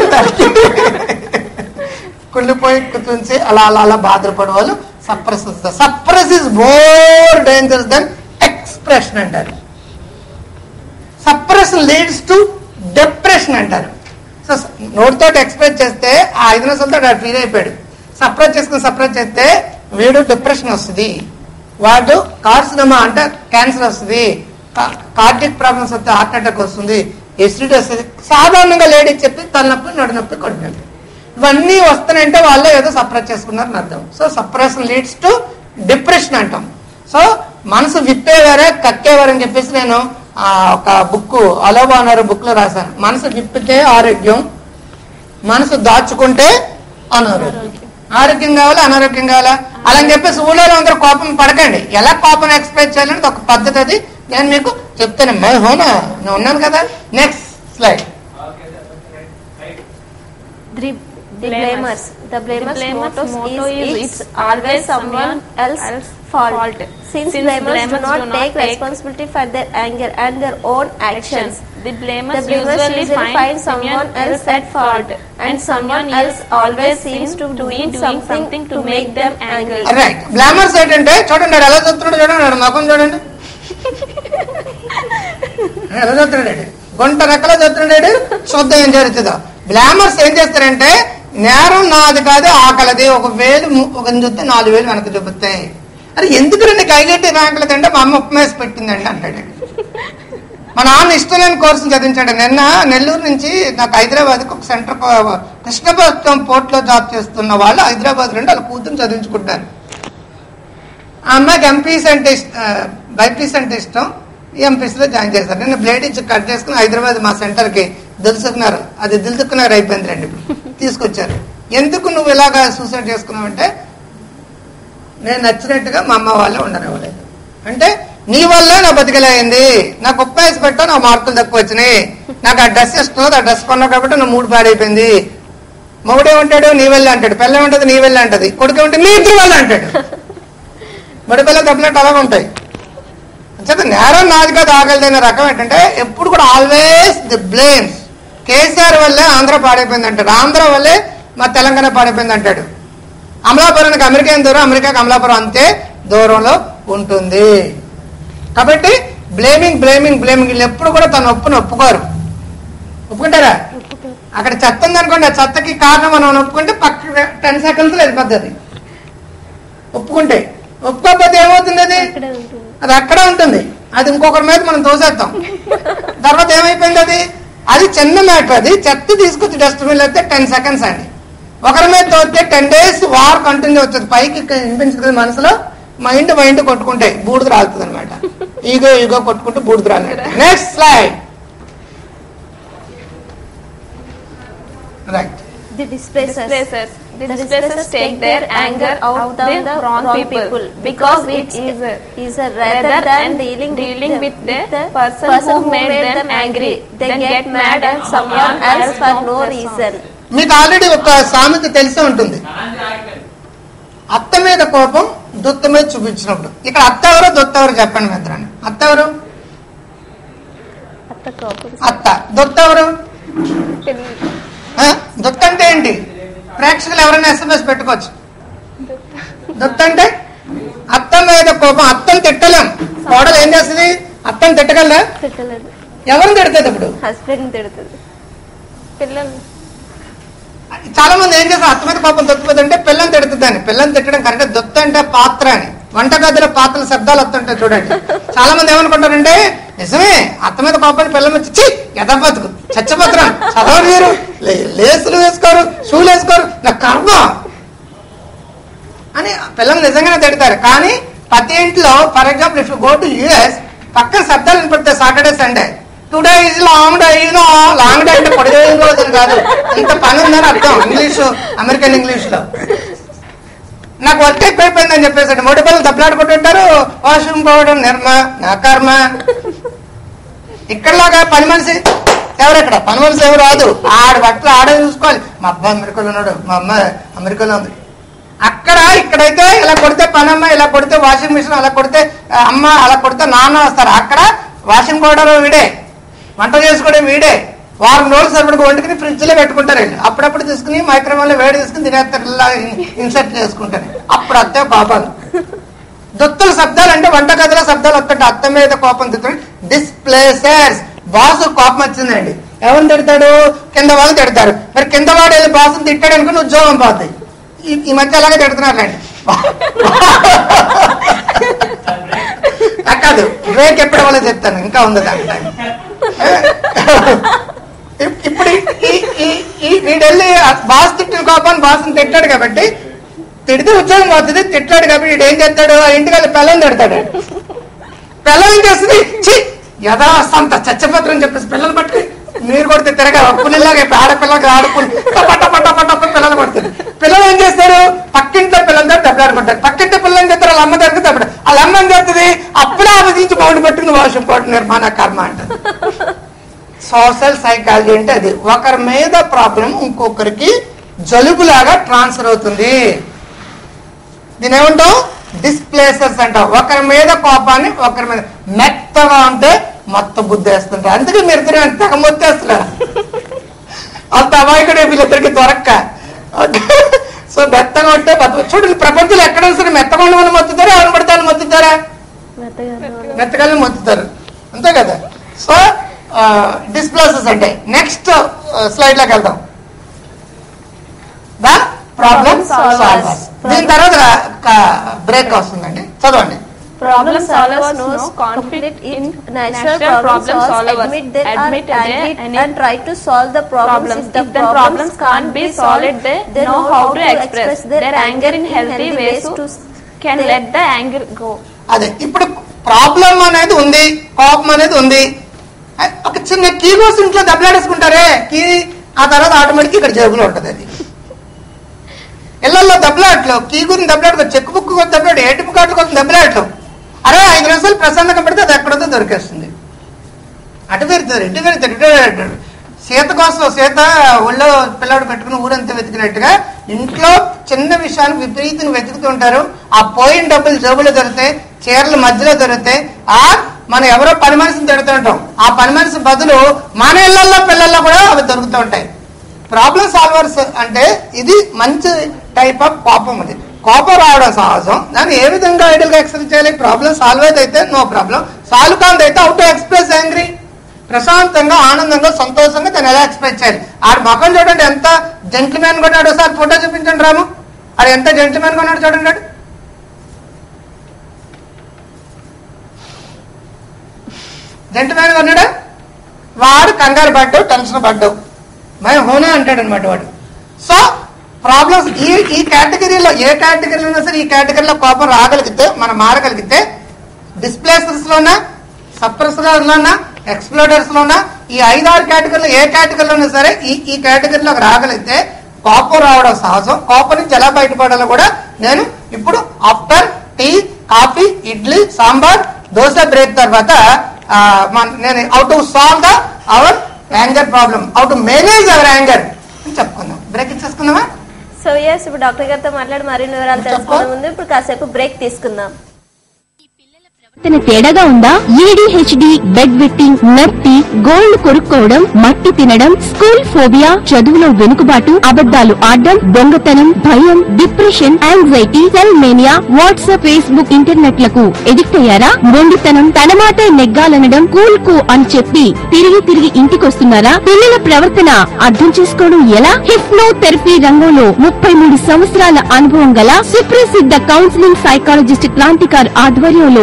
కుళ్ళిపోయి కుతుంచి అలా అలా అలా బాధపడే వాళ్ళు suppress suppress is more dangerous than expression అంటారు సప్రెషన్ లీడ్స్ టు డిప్రెషన్ అంటారు సో నోటితో ఎక్స్ప్రెస్ చేస్తే ఆ ఐదు నిమిషాలతో వాడు ఫీల్ అయిపోయాడు సప్రెస్ చేసుకుని సప్రెస్ చేస్తే వీడు డిప్రెషన్ వస్తుంది వాడు కార్సినమా అంటే క్యాన్సర్ వస్తుంది కార్డియక్ ప్రాబ్లమ్స్ వస్తే హార్ట్ అటాక్ వస్తుంది ఎసిడిటీ వస్తుంది సాధారణంగా లేడీ చెప్పి తలనొప్పి నడునొప్పి కొట్టినొప్పి ఇవన్నీ వస్తున్నాయంటే వాళ్ళు ఏదో సప్రెస్ చేసుకున్నారని అర్థం so suppression leads to depression అంటాం సో మనసు విప్పేవారే కక్కేవారు అని చెప్పేసి నేను ఆ, ఒక బుక్ అలోబా అన్నారు బుక్ లో రాశాను మనసు విప్పితే ఆరోగ్యం మనసు దాచుకుంటే అనారోగ్యం ఆరోగ్యం కావాలా అనారోగ్యం కావాలా అలా అని చెప్పేసి ఊళ్ళో అందరూ కోపం పడకండి ఎలా కోపం ఎక్స్ప్రెస్ చేయాలంటే ఒక పద్ధతి అది నేను మీకు చెప్తాను మై హోనా నేను ఉన్నాను కదా next slide The, the blamers. The blamers, blamers' motto motto is, is it's it's always always someone someone else else fault. fault. Since, Since blamers, blamers do not do not take take responsibility for their anger and their own actions. The blamers, The blamers usually, usually find someone else at fault, and someone else always seems to be doing doing something to make them angry. Right blamers ఏంటంటే చూడండి వాడు ఎలా చూస్తున్నాడు చూడండి వాడు ముఖం చూడండి ఎలా చూస్తున్నాడు గుంట రెక్కల చూస్తున్నాడు చూద్దాం ఏం జరుగుతుందో బ్లామర్స్ ఏం చేస్తారంటే నేరం నాది కాదు ఆకలిది ఒక వేలు ము- ఒక చూస్తే నాలుగు వేలు వెనక చూపిస్తాయి అరే ఎందుకు రెండు కైగట్టి ర్యాంకులు అంటే మా అమ్మ ఉప్మేసి పెట్టిందండి అంటాడు మా నాన్న ఇష్టం లేని కోర్సును చదివించాడు నిన్న నెల్లూరు నుంచి నాకు హైదరాబాద్కి ఒక సెంటర్ కో- కృష్ణపట్నం పోర్ట్లో జాబ్ చేస్తున్న వాళ్ళు హైదరాబాద్ నుండి వాళ్ళ కూతురు చదివించుకుంటారు ఆ అమ్మాయికి ఎంపీస్ అంటే బైపీస్ అంటే ఇష్టం ఎంపీస్ లో జాయిన్ చేశారు నేను బ్లేడ్ ఇచ్చి కట్ చేసుకుని హైదరాబాద్ మా సెంటర్ కి దిల్సుకున్నారు అది దిల్సుకున్నారు అయిపోయింది రండి తీసుకొచ్చారు ఎందుకు నువ్వు ఇలాగా సూసైడ్ చేసుకున్నావు అంటే నేను నచ్చినట్టుగా మా అమ్మ వాళ్ళే ఉండనివ్వలేదు అంటే నీ వల్ల నా బతికలైంది నాకు ఉప్పు వేసి పెట్టా నా మార్కులు తక్కువ వచ్చినాయి నాకు ఆ డ్రెస్ ఇష్టం ఆ డ్రెస్ కొన్నావు కాబట్టి నా మూడు పాడైపోయింది మొగుడే ఉంటాడు నీ వెళ్ళి అంటాడు పిల్ల ఉంటుంది నీ వెళ్ళి అంటది కొడుకు ఉంటే నీ ఇద్దరు వెళ్ళి అంటాడు బడి పిల్లలు దెబ్బలాట అలాగే ఉంటాయి అంచేత నేరం నాది కాదు ఆగలిదైన రకం ఏంటంటే ఎప్పుడు కూడా ఆల్వేస్ ది బ్లేమ్స్ కేసీఆర్ వల్లే ఆంధ్ర పాడైపోయింది అంటాడు ఆంధ్ర వల్లే మా తెలంగాణ పాడైపోయింది అంటాడు అమలాపురానికి అమెరికా ఎంత దూరం అమెరికాకి అమలాపురం అంతే దూరంలో ఉంటుంది కాబట్టి బ్లేమింగ్ బ్లేమింగ్ బ్లేమింగ్ వీళ్ళు ఎప్పుడు కూడా తన ఒప్పుని ఒప్పుకోరు ఒప్పుకుంటారా అక్కడ చెత్త ఉందనుకోండి ఆ చెత్తకి కారణం మనం ఒప్పుకుంటే పక్క టెన్ సెకండ్స్ వెళ్ళిపోద్ది అది ఒప్పుకుంటే ఒప్పుకోకపోతే ఏమవుతుంది అది ఇక్కడే ఉంటుంది అది అక్కడ ఉంటుంది అది ఇంకొకరి మీద మనం తోసేస్తాం తర్వాత ఏమైపోయింది అది అది చిన్న మ్యాటర్ అది చెత్త తీసుకొచ్చి డస్ట్బిన్ అయితే టెన్ సెకండ్స్ అండి ఒకరి మీద తోస్తే టెన్ డేస్ వార్ కంటిన్యూ వచ్చేది పైకి ఇక్కడ వినిపించదు కదా మనసులో మైండ్ మైండ్ కొట్టుకుంటాయి బూడిద రాలుతుంది అనమాట ఈగో ఈగో కొట్టుకుంటూ బూడిద రాలి next slide right The displacers. Displacers. The The displacers take their anger out of the wrong people because it's easier. easier rather than dealing, dealing with, with the person who made them angry. They get mad at someone else for no reason. మీకు already ఒక సామెత తెలిసే ఉంటుంది అత్త మీద కోపం దొత్త మీద చూపించినప్పుడు ఇక్కడ అత్త ఎవరో దొత్త ఎవరు చెప్పండి మిత్రాన్ని అత్త ఎవరు అత్త కోపం అత్త దొత్త ఎవరు ఆ? దొత్త అంటే ఏంటి ప్రేక్షకులు ఎవరైనా ఎస్ఎంఎస్ పెట్టుకోవచ్చు దొత్త అంటే అత్త మీద కోపం అత్తని తిట్టలేం కోడలు ఏం చేస్తుంది అత్తని తిట్టగలరా తిట్టలేదు ఎవరిని తిడుతుంది ఇప్పుడు హస్బెండ్ తిడుతుంది పిల్లలు చాలా మంది ఏం చేస్తారు అత్త మీద కోపం దొత్తుపోతుంది అంటే పిల్లని తిడుతుందని పిల్లని తిట్టడం కరెక్ట్ దొత్త అంటే పాత్ర అని వంటగదిలో పాత్రల శబ్దాలు వస్తుంటాయి చూడండి చాలా మంది ఏమనుకుంటారంటే నిజమే అత్త మీద కోపాన్ని పిల్లలు వచ్చి "ఛీ! ఎద బతుకు చచ్చబతురం చదవరు మీరు లే- లేసులు వేసుకోరు షూలు వేసుకోరు నా కర్మ అని పిల్లలు నిజంగానే తిడతారు కానీ ప్రతి ఇంట్లో for example if go to US పక్కన శబ్దాలు వినపడతాయి Saturday Sunday today is long day you know long day అంటే పొడి రోజులు కాదు ఇంత పని ఉందని అర్థం ఇంగ్లీష్ అమెరికన్ ఇంగ్లీష్ లో నాకు వర్క్ ఎక్కువైపోయిందని చెప్పేసి మూడు పిల్లలు దెబ్బలాడుకుంటుంటారు వాష్రూమ్ పోవడం నిర్మ నా కర్మ ఇక్కడలాగా పని మనిషి ఎవరెక్కడ పని మనిషి ఎవరు రాదు ఆడ బట్టలు ఆడే చూసుకోవాలి మా అబ్బాయి అమెరికాలో ఉన్నాడు మా అమ్మాయి అమెరికాలో ఉంది అక్కడ ఇక్కడైతే ఇలా కొడితే పనమ్మ ఇలా కొడితే వాషింగ్ మిషన్ అలా కొడితే ఆ, అమ్మ అలా కొడితే నాన్న వస్తారు అక్కడ వాషింగ్ పౌడర్ వీడే వంట చేసుకోవడం వీడే వారం రోజులు సరిపడికి వండుకుని ఫ్రిడ్జ్ లో పెట్టుకుంటారు వీళ్ళు అప్పుడప్పుడు తీసుకుని మైక్రోవేవ్ లో వేడి తీసుకుని తినేస్తారు ఇలా ఇన్సర్ట్ చేసుకుంటారు అప్పుడు అత్తే పాపాలు దుత్తుల శబ్దాలు అంటే వంటగదిలో శబ్దాలు వస్తుంటే అత్త మీద కోపం తిట్టాడు డిస్ప్లేసర్స్ బాసు కోపం వచ్చిందండి ఎవరిని తిడతాడు కింద వాళ్ళు తిడతారు మరి కింద వాడు వెళ్ళి బాసుని తిట్టాడు అనుకుని ఉద్యోగం పోతాయి ఈ- ఈ మధ్య అలాగే తిడుతున్నారులేండి నాకు కాదు బ్రేక్ ఎప్పుడు వల్ల చెప్తాను ఇంకా ఉంది దాని టైం ఇప్- ఇప్పుడు ఈ- ఈ- ఈ వీడు వెళ్ళి బాస్ తిట్టిన కోపాన్ని బాస్ని తిట్టాడు కాబట్టి తిడితే ఉద్యోగం పోతుంది తిట్టాడు కాబట్టి వీడు ఏం చేస్తాడు ఆ ఇంటికి వెళ్ళి పిల్లల్ని తిడతాడు పిల్లలు ఏం చేస్తుంది ఛీ యథా సంత చచ్చపత్రం చెప్పేసి పిల్లలు పట్టుకుని మీరు కొడితే తిరగ పులిలాగా ఆడపిల్లకి ఆడుకుని పట్ట పట్ట పట్ట పట్ట పిల్లలు పడుతుంది పిల్లలు ఏం చేస్తారు పక్కింట్లో పిల్లల దగ్గర దెబ్బలాడుకుంటారు పక్కింటి పిల్లలు ఏం చేస్తారు వాళ్ళ అమ్మ దగ్గర దెబ్బలు వాళ్ళ అమ్మ ఏం చేస్తుంది అప్పుడే ఆలోచించి బౌండ్ పట్టుకుని వాషం పోటు నిర్మాణ కర్మ అంటారు సోషల్ సైకాలజీ అంటే అది ఒకరి మీద ప్రాబ్లం ఇంకొకరికి జలుబులాగా ట్రాన్స్ఫర్ అవుతుంది దీని ఏమంటాం డిస్ప్లేసర్స్ అంటాం ఒకరి మీద కోపాన్ని ఒకరి మీద మెత్తగా ఉంటే మొత్తం బుద్ధి వేస్తుంటారు అందుకే మీరు ఇద్దరు తెగ మొత్తేస్తున్నారు అంత అమాయకుడే వీళ్ళిద్దరికి దొరక్క సో మెత్తగా ఉంటే బతుకు చూడండి ప్రపంచంలో ఎక్కడైనా సరే మెత్తగా ఉండమని మొత్తుతారా ఎవరు పడితే వాళ్ళు మొత్తుతారా మెత్తగానే మొత్తుతారు అంతే కదా సో డిస్ప్లేసెస్ అంటే నెక్స్ట్ స్లైడ్ లోకి వెళ్దాం the problem Problem solvers. Solvers దీని తర్వాత బ్రేక్ వస్తుందండి చదవండి Problem solvers knows know conflict in in natural, natural problem problem solvers solvers. admit they Admit are they angry and and try to solve the problems. problems. If the If the problems can't be solved, they know how to express their anger in healthy ways to can stay- let the anger go. అదే ఇప్పుడు problem అనేది ఉంది కోపం అనేది ఉంది అ- ఒక చిన్న key కోసం ఇంట్లో దెబ్బలాడేసుకుంటారే కీ ఆ తర్వాత ఆటోమేటిక్ ఇక్కడ జేబులో ఉంటుంది అది ఇళ్లలో దెబ్బలాట్లు కీ గురించి దెబ్బలాడుకో చెక్ బుక్ కోసం దెబ్బలాడు ఏటీఎం కార్డు కోసం దెబ్బలాట్లు అరే ఐదు నిమిషాలు ప్రశాంతంగా పెడితే అది ఎక్కడో దొరికేస్తుంది అటు పెడతారు ఇటు పెడతారు ఇటు పెడతారు సీత కోసం సీత ఒళ్ళో పిల్లాడు పెట్టుకుని ఊరంతా వెతికినట్టుగా ఇంట్లో చిన్న విషయాన్ని విపరీతంగా వెతుకుతూ ఉంటారు ఆ పోయిన డబ్బులు జేబులో దొరుకుతాయి చీరలు మధ్యలో దొరుకుతాయి ఆ మనం ఎవరో పని మనిషిని తిడుతుంటాం ఆ పని మనిషి బదులు మన ఇళ్లలో పిల్లల్లో కూడా అవి దొరుకుతూ ఉంటాయి ప్రాబ్లం సాల్వర్స్ అంటే ఇది మంచి టైప్ ఆఫ్ కోపం అది కోపం రావడం సహజం దాన్ని ఏ విధంగా ఐడియల్ గా ఎక్స్ప్రెస్ చేయాలి ప్రాబ్లం సాల్వ్ అయితే నో ప్రాబ్లం సాల్వ్ కాంతి అయితే అవుట్ ఎక్స్ప్రెస్ యాంగ్రీ ప్రశాంతంగా ఆనందంగా సంతోషంగా తను ఎలా ఎక్స్ప్రెస్ చేయాలి ఆడ ముఖం చూడండి ఎంత జెంట్మెన్ కొన్నాడు సార్ ఫోటో చూపించండి రాము ఆడు ఎంత జెంట్మెన్ కొన్నాడు చూడండి ఆడు. జెంట్మెన్ కొన్నాడా వాడు కంగారు పడ్డావు టెన్షన్ పడ్డావు మేము హోనా అంటాడు అనమాట వాడు సో ప్రాబ్లమ్స్ ఈ ఈ కేటగిరీలో ఏ కేటగిరీలో ఉన్నా సరే ఈ కేటగిరీలో కోపం రాగలిగితే మనం మారగలిగితే డిస్ప్లేసర్స్ లోనా సప్రెసర్స్ లోనా ఎక్స్ప్లోడర్స్ లోనా ఈ ఐదారు కేటగిరీలో ఏ కేటగిరీలో ఉన్నా సరే ఈ ఈ కేటగిరీలోకి రాగలిగితే కోపం రావడం సహజం కోపం నుంచి ఎలా బయటపడాలో కూడా నేను ఇప్పుడు after tea coffee idli sambar dosa break తర్వాత ఆ, మన- నేను how to solve the our anger problem how to manage our anger అని చెప్పుకుందాం బ్రేక్ ఇచ్చేసుకుందామా సో ఎస్ ఇప్పుడు డాక్టర్ గారితో మాట్లాడి మరిన్ని వివరాలు తెలుసుకునే ముందు ఇప్పుడు కాసేపు బ్రేక్ తీసుకుందాం తన తేడాగా ఉందా ఏడిహెచ్డి బెడ్ వెట్టింగ్ నత్తి గోల్డ్ కొరుక్కోవడం మట్టి తినడం స్కూల్ ఫోబియా చదువులో వెనుకబాటు అబద్ధాలు ఆడడం దొంగతనం భయం depression anxiety cell mania WhatsApp Facebook internet లకు ఎడిక్ట్ అయ్యారా మొండితనం తన మాటే నెగ్గాలనడం కూల్ కు అని చెప్పి తిరిగి తిరిగి ఇంటికొస్తున్నారా పిల్లల ప్రవర్తన అర్థం చేసుకోవడం ఎలా హిప్నో థెరపీ రంగంలో ముప్పై మూడు సంవత్సరాల అనుభవం గల సుప్రసిద్ధ కౌన్సిలింగ్ సైకాలజిస్ట్ క్రాంతికార్ ఆధ్వర్యంలో మీ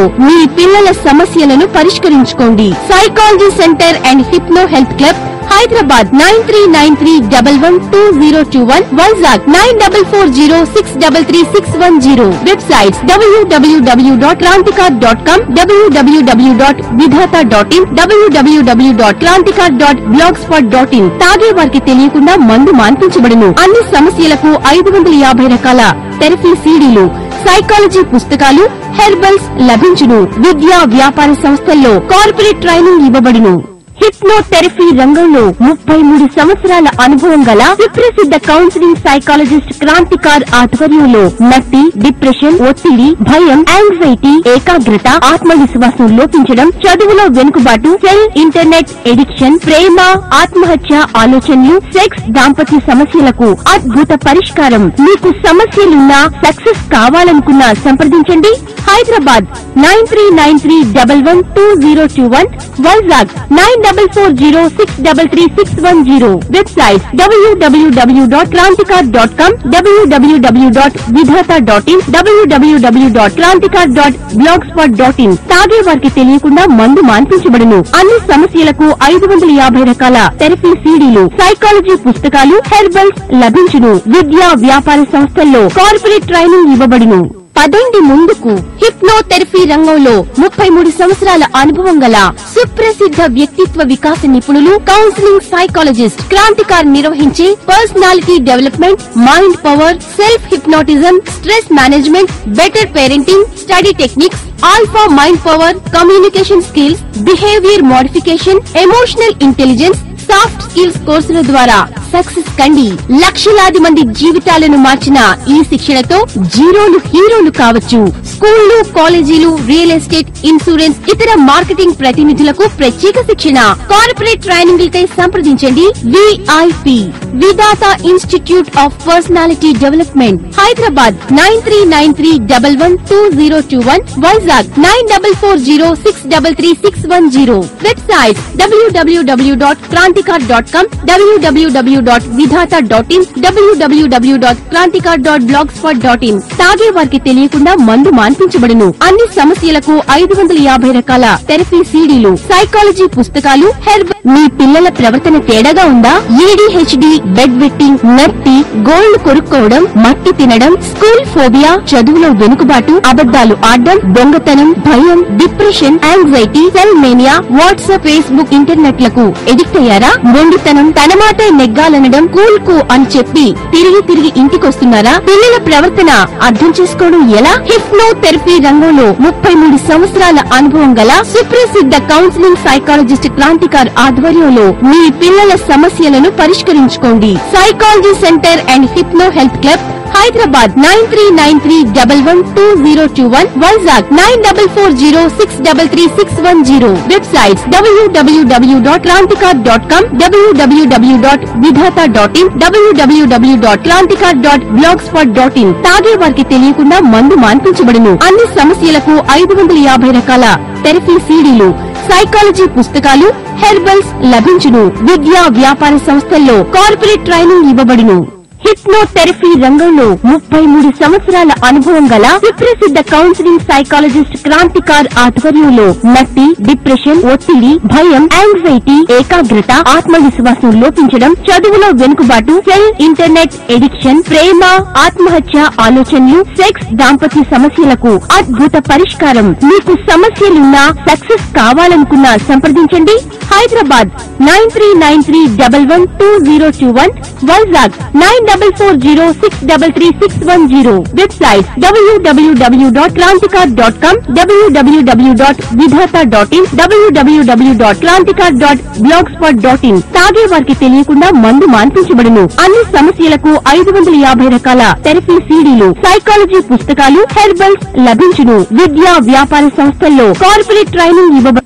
మీ పిల్లల సమస్యలను పరిష్కరించుకోండి psychology centre and hypno health club Hyderabad nine three nine three double one two zero two one Vizag nine double four zero six double three six one zero websites WWW dot Kranthikar dot com WWW dot Vidhata dot in WWW dot Kranthikar dot blog spot dot in తాగే వారికి తెలియకుండా మందు మాన్పించబడును అన్ని సమస్యలకు ఐదు వందల యాభై రకాల థెరపీ సీడీలు సైకాలజీ పుస్తకాలు హెర్బల్స్ లభించును విద్యా వ్యాపార సంస్థల్లో కార్పొరేట్ ట్రైనింగ్ ఇవ్వబడును హిప్నోథెరపీ రంగంలో ముప్పై మూడు సంవత్సరాల అనుభవం గల సుప్రసిద్ధ కౌన్సిలింగ్ సైకాలజిస్ట్ క్రాంతికార్ ఆధ్వర్యంలో నట్టి డిప్రెషన్ ఒత్తిడి భయం యాంగ్జైటీ ఏకాగ్రత ఆత్మవిశ్వాసం లోపించడం చదువులో వెనుకబాటు సెల్ ఇంటర్నెట్ ఎడిక్షన్ ప్రేమ ఆత్మహత్య ఆలోచనలు సెక్స్ దాంపత్య సమస్యలకు అద్భుత పరిష్కారం మీకు సమస్యలున్నా సక్సెస్ కావాలనుకున్నా సంప్రదించండి Hyderabad nine three nine three double one two zero two one Vizag nine double four zero six double three six one zero website WWW dot Kranthikar dot com WWW dot Vidhata dot in WWW dot Kranthikar dot blog spot dot in తాగే వారికి తెలియకుండా మందు మాన్పించబడును అన్ని సమస్యలకు ఐదు వందల యాభై రకాల థెరపీ సీడీలు సైకాలజీ పుస్తకాలు హెర్బల్స్ లభించును విద్యా వ్యాపార సంస్థల్లో కార్పొరేట్ ట్రైనింగ్ ఇవ్వబడును పదండి ముందుకు హిప్నోథెరపీ రంగంలో ముప్పై మూడు సంవత్సరాల అనుభవం గల సుప్రసిద్ధ వ్యక్తిత్వ వికాస నిపుణులు కౌన్సిలింగ్ సైకాలజిస్ట్ క్రాంతికార్ నిర్వహించే personality development mind power self hypnotism stress management better parenting study techniques alpha mind power communication skills behaviour modification emotional intelligence soft skills కోర్సుల ద్వారా సక్సెస్ కండి లక్షలాది మంది జీవితాలను మార్చిన ఈ శిక్షణతో జీరోలు హీరోలు కావచ్చు స్కూళ్లు కాలేజీలు రియల్ ఎస్టేట్ ఇన్సూరెన్స్ ఇతర మార్కెటింగ్ ప్రతినిధులకు ప్రత్యేక శిక్షణ కార్పొరేట్ ట్రైనింగ్లకై సంప్రదించండి VIP Vidhata institute of personality development Hyderabad nine three nine three double one two zero two one Vizag nine double four zero six double three six one zero website WWW dot Kranthikar dot com WWW dot Vidhata dot in WWW dot Kranthikar dot blog spot dot in తాగే వారికి తెలియకుండా మందు మాన్పించబడును అన్ని సమస్యలకు ఐదు వందల యాభై రకాల థెరపీ సీడీలు సైకాలజీ పుస్తకాలు హెర్బ్ మీ పిల్లల ప్రవర్తన తేడాగా ఉందా ఏడీహెచ్డి బెడ్ వెట్టింగ్ నత్తి గోళ్లు కొరుక్కోవడం మట్టి తినడం స్కూల్ ఫోబియా చదువులో వెనుకబాటు అబద్దాలు ఆడడం దొంగతనం భయం depression anxiety cell mania WhatsApp Facebook internet లకు ఎడిక్ట్ అయ్యారా మొండితనం తన మాటే నెగ్గాలనడం కూల్ కు అని చెప్పి తిరిగి తిరిగి ఇంటికొస్తున్నారా పిల్లల ప్రవర్తన అర్థం చేసుకోవడం ఎలా హిప్నో థెరపీ రంగంలో ముప్పై మూడు సంవత్సరాల అనుభవం గల సుప్రసిద్ధ కౌన్సిలింగ్ సైకాలజిస్ట్ క్రాంతికార్ ఆధ్వర్యంలో మీ పిల్లల సమస్యలను పరిష్కరించుకోండి psychology centre and hypno health club Hyderabad nine three nine three double one two zero two one Vizag nine double four zero six double three six one zero websites WWW dot Kranthikar dot com WWW dot Vidhata dot in WWW dot Kranthikar dot blog spot dot in తాగే వారికి తెలియకుండా మందు మాన్పించబడును అన్ని సమస్యలకు ఐదు వందల యాభై రకాల థెరపీ సీడీలు సైకాలజీ పుస్తకాలు హెర్బల్స్ లభించును విద్యా వ్యాపార సంస్థల్లో కార్పొరేట్ ట్రైనింగ్ ఇవ్వబడును హిప్నోథెరపీ రంగంలో ముప్పై మూడు సంవత్సరాల అనుభవం గల సుప్రసిద్ధ కౌన్సిలింగ్ సైకాలజిస్ట్ క్రాంతికార్ ఆధ్వర్యంలో నట్టి డిప్రెషన్ ఒత్తిడి భయం యాంగ్జైటీ ఏకాగ్రత ఆత్మవిశ్వాసం లోపించడం చదువులో వెనుకబాటు సెల్ ఇంటర్నెట్ ఎడిక్షన్ ప్రేమ ఆత్మహత్య ఆలోచనలు సెక్స్ దాంపత్య సమస్యలకు అద్భుత పరిష్కారం మీకు సమస్యలున్నా సక్సెస్ కావాలనుకున్నా సంప్రదించండి Hyderabad nine three nine three double one two zero two one Vizag nine double four zero six double three six one zero website WWW dot Kranthikar dot com WWW dot Vidhata dot in WWW dot Kranthikar dot blog spot dot in తాగే వారికి తెలియకుండా మందు మాన్పించబడును అన్ని సమస్యలకు ఐదు వందల యాభై రకాల థెరపీ సీడీలు సైకాలజీ పుస్తకాలు హెర్బల్స్ లభించును విద్యా వ్యాపార సంస్థల్లో కార్పొరేట్ ట్రైనింగ్ ఇవ్వబడును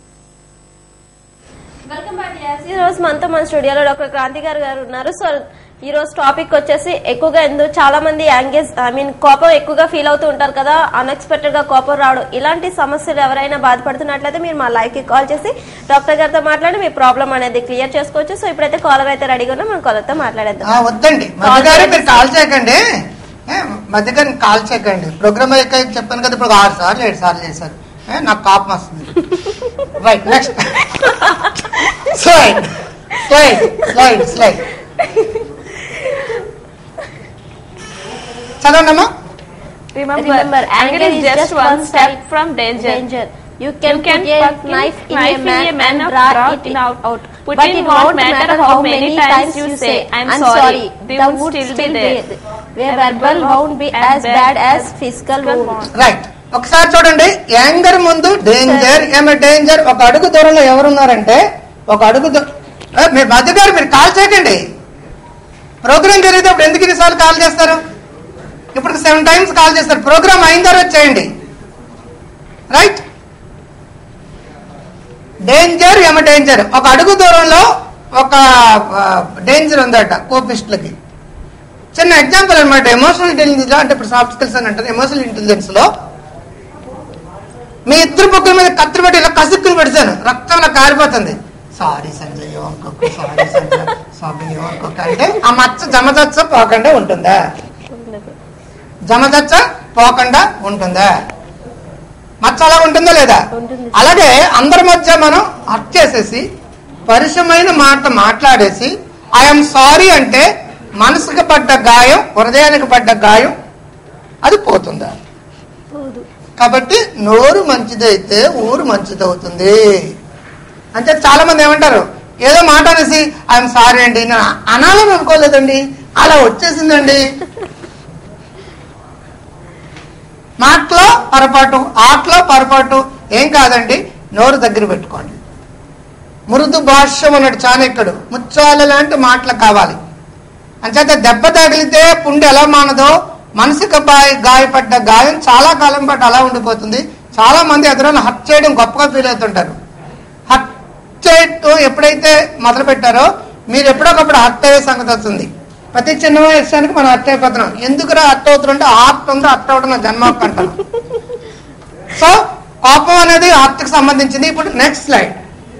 వెల్కమ్ బ్యాక్ యాస్ ఈ రోజు మనతో మన స్టూడియోలో డాక్టర్ క్రాంతి గారు గారు ఉన్నారు సో ఈ రోజు టాపిక్ వచ్చేసి ఎక్కువగా ఎందుకు చాలా మంది యాంగేజ్ ఐ మీన్ కోపం ఎక్కువగా ఫీల్ అవుతూ ఉంటారు కదా అన్ఎక్స్పెక్టెడ్ గా కోపం రావడం ఇలాంటి సమస్యలు ఎవరైనా బాధపడుతున్నట్లయితే మీరు మా లైవ్ కి కాల్ చేసి డాక్టర్ గారితో మాట్లాడి మీ ప్రాబ్లం అనేది క్లియర్ చేసుకోవచ్చు సో ఇప్పుడైతే కాలర్ అయితే రెడీగా ఉన్నాం మనం కాలర్తో మాట్లాడేద్దాం ఆ, వద్దండి మధ్య గారు మీరు కాల్ చేయకండి ఏ, మధ్య గారిని కాల్ చేయకండి ప్రోగ్రామ్ అయ్యాక చెప్పాను కదా ఇప్పుడు ఆరు సార్లు ఏడు సార్లు చేశారు ఏ, నాకు కాపం వస్తుంది right next slide slide slide slide చదవండమ్మా Remember, anger is just one step from danger. danger. You can, You can put a put knife in knife a man, in a man and and draw draw it it out. out. Put but in it won't won't matter matter how how many many times times you you say, say, "I'm I'm sorry." sorry. The The wound wound still still be be there. there. A verbal won't be as bad as physical wound. Right ఒకసారి చూడండి anger ముందు danger ఏమి danger ఒక అడుగు దూరంలో ఎవరున్నారంటే ఒక అడుగు దూ- ఏ, మీరు మధ్య గారు మీరు కాల్ చేయకండి ప్రోగ్రామ్ జరిగితే అప్పుడు ఎందుకు ఇన్నిసార్లు కాల్ చేస్తారు ఇప్పుడు సెవెన్ టైమ్స్ కాల్ చేస్తారు ప్రోగ్రామ్ అయిన తర్వాత చేయండి రైట్ డేంజర్ ఏమ డేంజర్ ఒక అడుగు దూరంలో ఒక డేంజర్ ఉందట కోపిస్టులకి చిన్న ఎగ్జాంపుల్ అనమాట ఎమోషనల్ ఇంటెలిజెన్స్ లో అంటే ఇప్పుడు సాఫ్ట్ స్కిల్స్ అని అంటారు ఎమోషనల్ ఇంటెలిజెన్స్ లో మీ ఇద్దరు ముగ్గురు మీద కత్తి పెట్టి ఇలా కసుక్కుని పెడతాను రక్తం ఇలా కారిపోతుంది సారీ సంజయ్ ఏమనుకోకు సారీ సంజయ్ సారీ ఏమనుకోక అంటే ఆ మచ్చ జమదచ్చ పోకుండా ఉంటుందా జమదచ్చ పోకుండా ఉంటుందా మచ్చ అలా ఉంటుందా లేదా ఉంటుంది. అలాగే అందరి మధ్య మనం హక్ చేసేసి పరిశమైన మాట మాట్లాడేసి ఐఎమ్ సారీ అంటే మనసుకు పడ్డ గాయం హృదయానికి పడ్డ గాయం అది పోతుందా కాబట్టి నోరు మంచిదైతే ఊరు మంచిదవుతుంది అంటే చాలా మంది ఏమంటారు ఏదో మాట అనేసి ఐఎమ్ సారీ అండి నేను అనాలని అనుకోలేదండి అలా వచ్చేసిందండి మాటలో పొరపాటు ఆటలో పొరపాటు ఏం కాదండి నోరు దగ్గర పెట్టుకోండి మృదు భాష్యం అన్నాడు చాణక్యుడు ముచ్చాల లాంటి మాటలు కావాలి అంచేత దెబ్బ తగిలితే పుండు ఎలా మానదో మనసుకు బాయ్ గాయపడ్డ గాయం చాలా కాలం పాటు అలా ఉండిపోతుంది చాలా మంది ఎదురైనా హక్ చేయడం గొప్పగా ఫీల్ అవుతుంటారు హక్ చేయటం ఎప్పుడైతే మొదలు పెట్టారో మీరు ఎప్పుడొకప్పుడు హర్ట్ అయ్యే సంగతి వస్తుంది ప్రతి చిన్న విషయానికి మనం హర్ట్ అయిపోతున్నాం ఎందుకురా హర్ట్ అవుతుంటే ఆర్ట్ ఉందో హర్ట్ అవడం నా జన్మ హక్కు అంటాం సో కోపం అనేది హార్ట్కి సంబంధించింది ఇప్పుడు next slide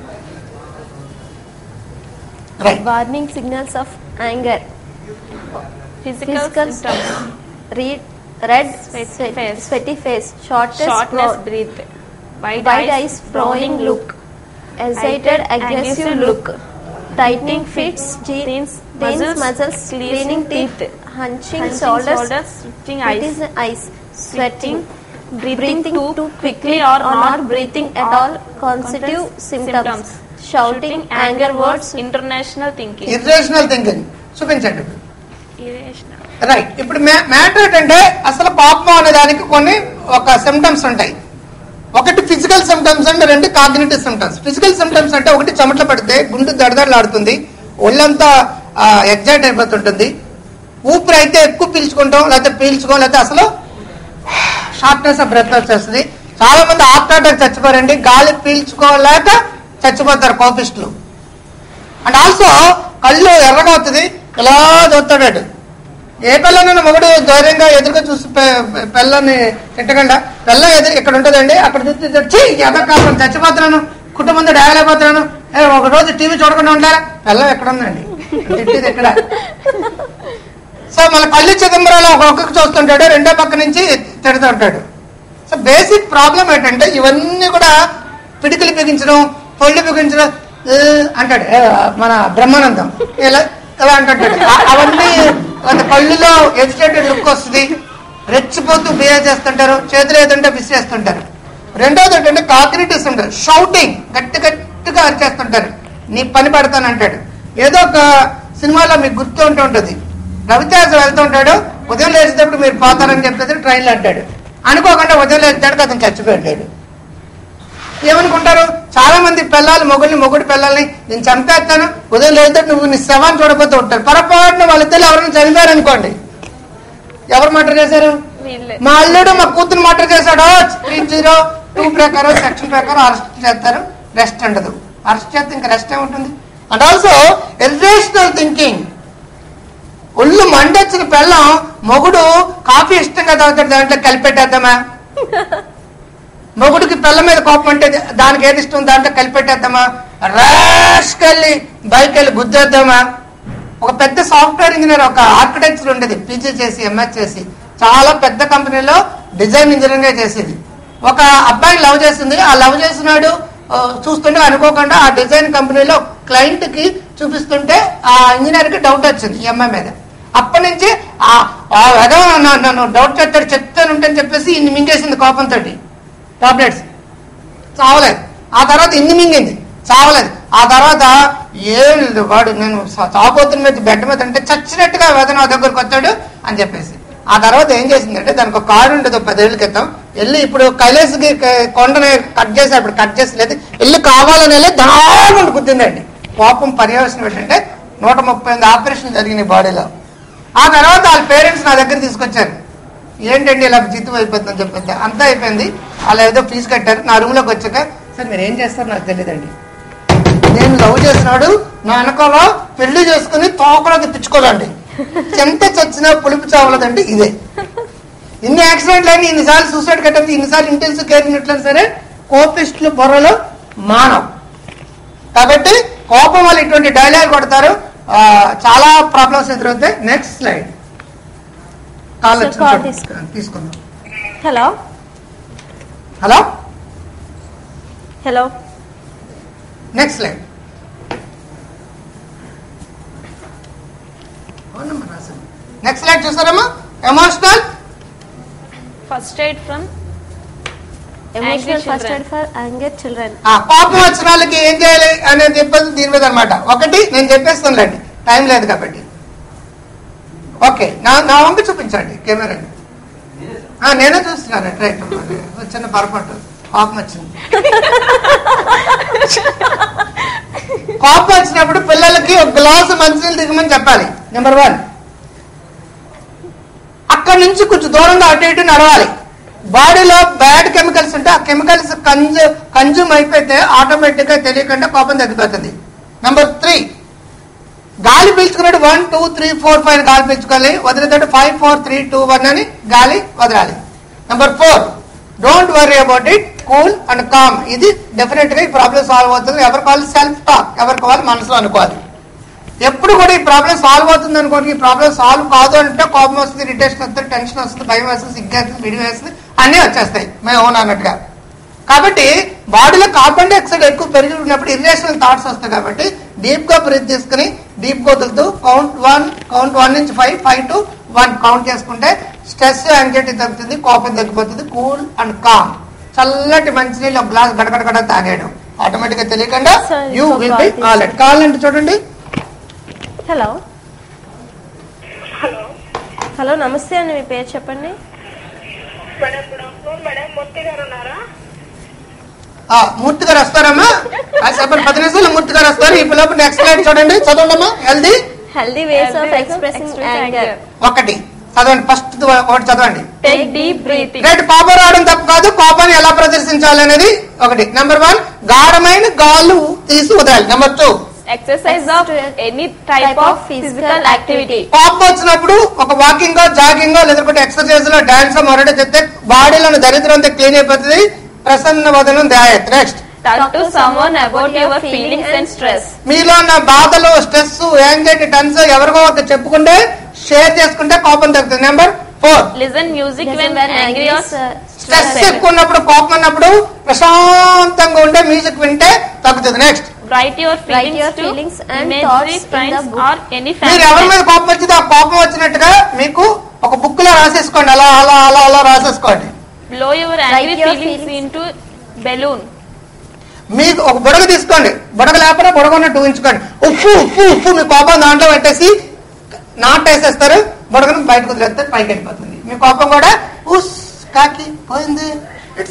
right warning signals of anger Physical, Physical symptoms. read red Sweaty face. sweaty face shortness, Shortness, throat, breath. Wide, wide eyes frowning look excited aggressive aggressive look look. tightening fits jeans Tense tense muscles, muscles cleaning cleaning teeth teeth, hunching Hunching shoulders shoulders, switching it eyes, is eyes sweating breathing, breathing too, too quickly or not breathing at or all constitutive symptoms symptoms. shouting anger words international thinking. Irrational thinking చూపించండి ఇప్పుడు Irrational. Right ఇప్పుడు matter ఏంటంటే అసలు కోపం అనే దానికి కొన్ని ఒక సిమ్టమ్స్ ఉంటాయి ఒకటి ఫిజికల్ సిమ్టమ్స్ అంటే రెండు కాగ్నిటివ్ సిమ్టమ్స్ ఫిజికల్ సిమ్టమ్స్ అంటే ఒకటి చెమటలు పడితే గుండె దడదడలాడుతుంది ఒళ్ళంతా ఎగ్జైట్ అయిపోతుంటుంది ఊపిరి అయితే ఎక్కువ పీల్చుకుంటాం లేకపోతే పీల్చుకోం లేకపోతే అసలు షార్ట్నెస్ ఆఫ్ బ్రెత్ వచ్చేస్తుంది చాలా మంది హార్ట్ అటాక్ చచ్చిపోరండి గాలి పీల్చుకోలేక చచ్చిపోతారు కోపిస్టులు అండ్ ఆల్సో కళ్ళు ఎర్రగా అవుతుంది ఇలా చూస్తాడు ఏ పిల్లనైనా మొగుడు ధైర్యంగా ఎదురుగా చూసి పె- పె- పిల్లని తిట్టకుండా పిల్ల ఎదురు ఇక్కడ ఉంటుందండి అక్కడ చూస్తే చీ ఎదకాలం చచ్చిపోతున్నాను కుటుంబంతో డాగలేకపోతున్నాను ఏ, ఒక రోజు టీవీ చూడకుండా ఉంటారా పిల్లం ఎక్కడ ఉందండి తిట్టేది ఎక్కడ సో మన కళ్ళు చిదంబరాలు ఒక ఒక్కొక్క చూస్తుంటాడు రెండో పక్క నుంచి తిడుతూ ఉంటాడు సో బేసిక్ ప్రాబ్లం ఏంటంటే ఇవన్నీ కూడా పిడికిలు బిగించడం పొళ్ళు బిగించడం ఏ, అంటాడు ఏ, మన బ్రహ్మానందం ఇలా ఇలా అంటుంటాడు ఆ- అవన్నీ వాళ్ళ కళ్ళులో ఎజిటేటెడ్ లుక్ వస్తుంది రెచ్చిపోతూ బిహేవ్ చేస్తుంటారు చేతులు ఏదంటే విసిరేస్తుంటారు రెండోది ఏంటంటే కాగ్నిటివ్స్ ఉంటారు షౌటింగ్ గట్టి గట్టిగా అరిచేస్తుంటారు నీ పని పెడతానంటాడు ఏదో ఒక సినిమాలో మీకు గుర్తు ఉంటూ ఉంటుంది రవితేజ వెళ్తూ ఉంటాడు ఉదయం లేచేటప్పుడు మీరు పోతారని చెప్పేసి ట్రైన్లో అంటాడు అనుకోకుండా ఉదయం లేచాడు అతను చచ్చిపోయాడు ఏమనుకుంటారు చాలా మంది పిల్లలు మొగుడిని మొగుడు పిల్లల్ని నేను చంపేస్తాను ఉదయం లేస్తే నువ్వు నీ శవాన్ని చూడబోతూ ఉంటారు పొరపాటున వాళ్ళిద్దరు ఎవరైనా చనిపోయారు అనుకోండి ఎవరు మర్డర్ చేశారు వీళ్ళే. మా అల్లుడు మా కూతురు మర్డర్ చేశాడు త్రీ జీరో టూ ప్రకారం సెక్షన్ ప్రకారం అరెస్ట్ చేస్తారు రెస్ట్ ఉండదు అరెస్ట్ చేస్తే ఇంకా రెస్ట్ ఏముంటుంది అండ్ ఆల్సో ఇర్రేషనల్ థింకింగ్ ఒళ్ళు మండొచ్చిన పెళ్ళం మొగుడు కాఫీ ఇష్టంగా తాగుతాడు దాంట్లో కలిపెట్టేద్దామా మొగుడికి పిల్ల మీద కోపం అంటే దానికి ఏది ఇష్టం దాంట్లో కలిపెట్టేద్దామా ర్యాష్ కెళ్ళి బైక్ వెళ్ళి గుద్దేద్దామా ఒక పెద్ద సాఫ్ట్వేర్ ఇంజనీర్ ఒక ఆర్కిటెక్చర్ ఉండేది పీజీ చేసి ఎంఎస్ చేసి చాలా పెద్ద కంపెనీలో డిజైన్ ఇంజనీరింగ్ గా చేసేది ఒక అబ్బాయిని లవ్ చేసింది ఆ లవ్ చేసినాడు ఆ, చూస్తుంటే అనుకోకుండా ఆ డిజైన్ కంపెనీలో క్లయింట్ కి చూపిస్తుంటే ఆ ఇంజనీర్ కి డౌట్ వచ్చింది ఈ అమ్మాయి మీద అప్పటి నుంచి ఆ ఆ వెధవ నన్ను- నన్ను డౌట్ చేస్తాడు చెప్తానుంటని చెప్పేసి ఇన్ని మింగేసింది కోపంతో టాబ్లెట్స్ చావలేదు ఆ తర్వాత ఇన్ని మింగింది చావలేదు ఆ తర్వాత ఏం లేదు వాడు నేను చాపోతున్న మీద బెడ్ మీద అంటే చచ్చినట్టుగా వేద నా దగ్గరకు వచ్చాడు అని చెప్పేసి ఆ తర్వాత ఏం చేసిందంటే దానికి ఒక కారు ఉండేది ఒక పదేళ్ల క్రితం వెళ్ళి ఇప్పుడు కైలాసకి క- కొండని కట్ చేసి అప్పుడు కట్ చేసలేదు వెళ్ళి కావాలని వెళ్ళి దాగుండి గుద్దిందండి కోపం పర్యవసనం ఏంటంటే నూట ముప్పై ఎనిమిది ఆపరేషన్ జరిగినాయి బాడీలో ఆ తర్వాత వాళ్ళ పేరెంట్స్ నా దగ్గర తీసుకొచ్చారు ఏంటండి ఇలా జీతం అయిపోతుందని చెప్పేసి అంతా అయిపోయింది వాళ్ళు ఏదో ఫీజు కట్టారు నా రూమ్ లోకి వచ్చాక సార్ మీరు ఏం చేస్తారో నాకు తెలియదండి నేను లవ్ చేసినాడు నా వెనకాల పెళ్లి చేసుకుని తోకలోకి తెచ్చుకోవాలండి ఎంత చచ్చినా పులుపు చావలేదండి ఇదే ఇన్ని యాక్సిడెంట్లు అని ఇన్నిసార్లు సూసైడ్ కట్టాలి ఇన్నిసార్లు ఇంటెన్సివ్ కేర్ ఉన్నట్లయినా సరే కోపిస్టులు బొర్రలు మానవ్ కాబట్టి కోపం వల్ల ఇటువంటి డైలాగ్ కొడతారు ఆ, చాలా ప్రాబ్లమ్స్ ఎదురవుతాయి నెక్స్ట్ స్లైడ్ కాల్ Sir, వచ్చింది call చూడండి. తీసుకో. తీసుకుందాం hello hello hello next slide next slide చూసారమ్మా emotional first aid from emotional children. First aid for anger children కోపం వచ్చిన వాళ్ళకి ఏం చేయాలి అనేది చెప్పేది దీని మీద అనమాట ఒకటి నేను చెప్పేస్తానులేండి టైం లేదు కాబట్టి ఓకే నా నా వంక చూపించండి కెమెరా నేనే చూస్తున్నాను రైట్ చిన్న పొరపాటు కోపం వచ్చింది కోపం వచ్చినప్పుడు పిల్లలకి ఒక గ్లాసు మంచినీళ్ళు దిగమని చెప్పాలి నెంబర్ వన్ అక్కడి నుంచి కొంచెం దూరంగా అటు ఇటు నడవాలి బాడీలో బ్యాడ్ కెమికల్స్ ఉంటే ఆ కెమికల్స్ కన్జూ కన్జ్యూమ్ అయిపోతే ఆటోమేటిక్ గా తెలియకుండా కోపం తగ్గిపోతుంది నెంబర్ త్రీ గాలి పీల్చుకున్నట్టు one two three four five గాలి పీల్చుకోవాలి వదిలేటట్టు five four three two one అని గాలి వదలాలి number four don't worry about it cool and calm ఇది డెఫినెట్ గా ఈ ప్రాబ్లం సాల్వ్ అవుతుంది ఎవరు కావాలి సెల్ఫ్ టాక్ ఎవరికి కావాలి మనసులో అనుకోవాలి ఎప్పుడు కూడా ఈ ప్రాబ్లం సాల్వ్ అవుతుంది అనుకోండి ఈ ప్రాబ్లం సాల్వ్ కాదు అంటే కోపం వస్తుంది ఇరిటేషన్ వస్తుంది టెన్షన్ వస్తుంది భయం వేస్తుంది సిగ్గేస్తుంది విడి వేస్తుంది అన్నీ వచ్చేస్తాయి మేము అవును అన్నట్టుగా కాబట్టి బాడీలో కార్బన్ డైఆక్సైడ్ ఎక్కువ పెరిగి ఉన్నప్పుడు ఇరిటేషనల్ థాట్స్ వస్తాయి కాబట్టి డీప్ గా బ్రీత్ తీసుకుని డీప్ గా వదులుతూ కౌంట్ వన్ కౌంట్ వన్ నుంచి five five to one count చేసుకుంటే స్ట్రెస్ యాంగ్జైటీ తగ్గుతుంది కోపం తగ్గిపోతుంది కూల్ అండ్ కామ్ చల్లటి మంచినీళ్ళు ఒక గ్లాస్ గడగడగడ తాగేయడం ఆటోమేటిక్ గా తెలియకుండా Sir, యూ ఇంకో will call be call call అంటే చూడండి హలో హలో హలో నమస్తే అండి మీ పేరు చెప్పండి madam good afternoon madam Murthy గారు ఉన్నారా ఆ, మూర్తి గారు వస్తారమ్మా ఆ, చెప్పండి పది నిమిషాలు మూర్తి గారు వస్తారు ఈ లోపు నెక్స్ట్ స్లైడ్ చూడండి చదవండమ్మా healthy healthy ways of Healthy ways of expressing expressing anger anger. ఒకటి చదవండి ఫస్ట్ ఒకటి చదవండి టేక్ డీప్ బ్రీతింగ్ రేటు కోపం రావడం తప్పు కాదు కోపాన్ని ఎలా ప్రదర్శించాలి అనేది ఒకటి నెంబర్ వన్ గాఢమైన గాలు తీసి వదలాలి number two exercise of any type of physical activity కోపం వచ్చినప్పుడు ఒక వాకింగ్ జాగింగ్ లేదంటే ఎక్సర్సైజ్ లో డాన్స్ మరొకటి చెప్తే బాడీలోని దరిద్రం అంతా క్లీన్ అయిపోతుంది ప్రసన్న వదనం దాయత్ next talk to someone about your feelings and stress మీలో ఉన్న బాధలు స్ట్రెస్ యాంగ్జైటీ టెన్స్ ఎవరికో ఒక చెప్పుకుంటే షేర్ చేసుకుంటే కోపం తగ్గుతుంది number four listen music when angry or stress ఎక్కువ ఉన్నప్పుడు కోపం ఉన్నప్పుడు ప్రశాంతంగా ఉండే మ్యూజిక్ వింటే తగ్గుతుంది next write your Write your feelings to feelings and imagery thoughts in the friends book. Or any మీరు ఎవరి మీద ఫ్యామిలీ కోపం వచ్చిందో ఆ కోపం వచ్చినట్టుగా మీకు ఒక బుక్ లో రాసేసుకోండి అలా అలా అలా అలా రాసేసుకోండి blow your angry Write your feelings feelings. Into balloon మీకు ఒక బుడగ తీసుకోండి బుడగ లేకపోతే బుడగ ఉన్నట్టు ఊహించుకోండి ఉప్పు ఉప్పు ఉప్పు మీ కోపం దాంట్లో పెట్టేసి నాటేసేస్తారు బుడగను బయటకు వదిలేస్తే పైకి వెళ్ళిపోతుంది మీ కోపం కూడా ఉస్ కాకి పోయింది it's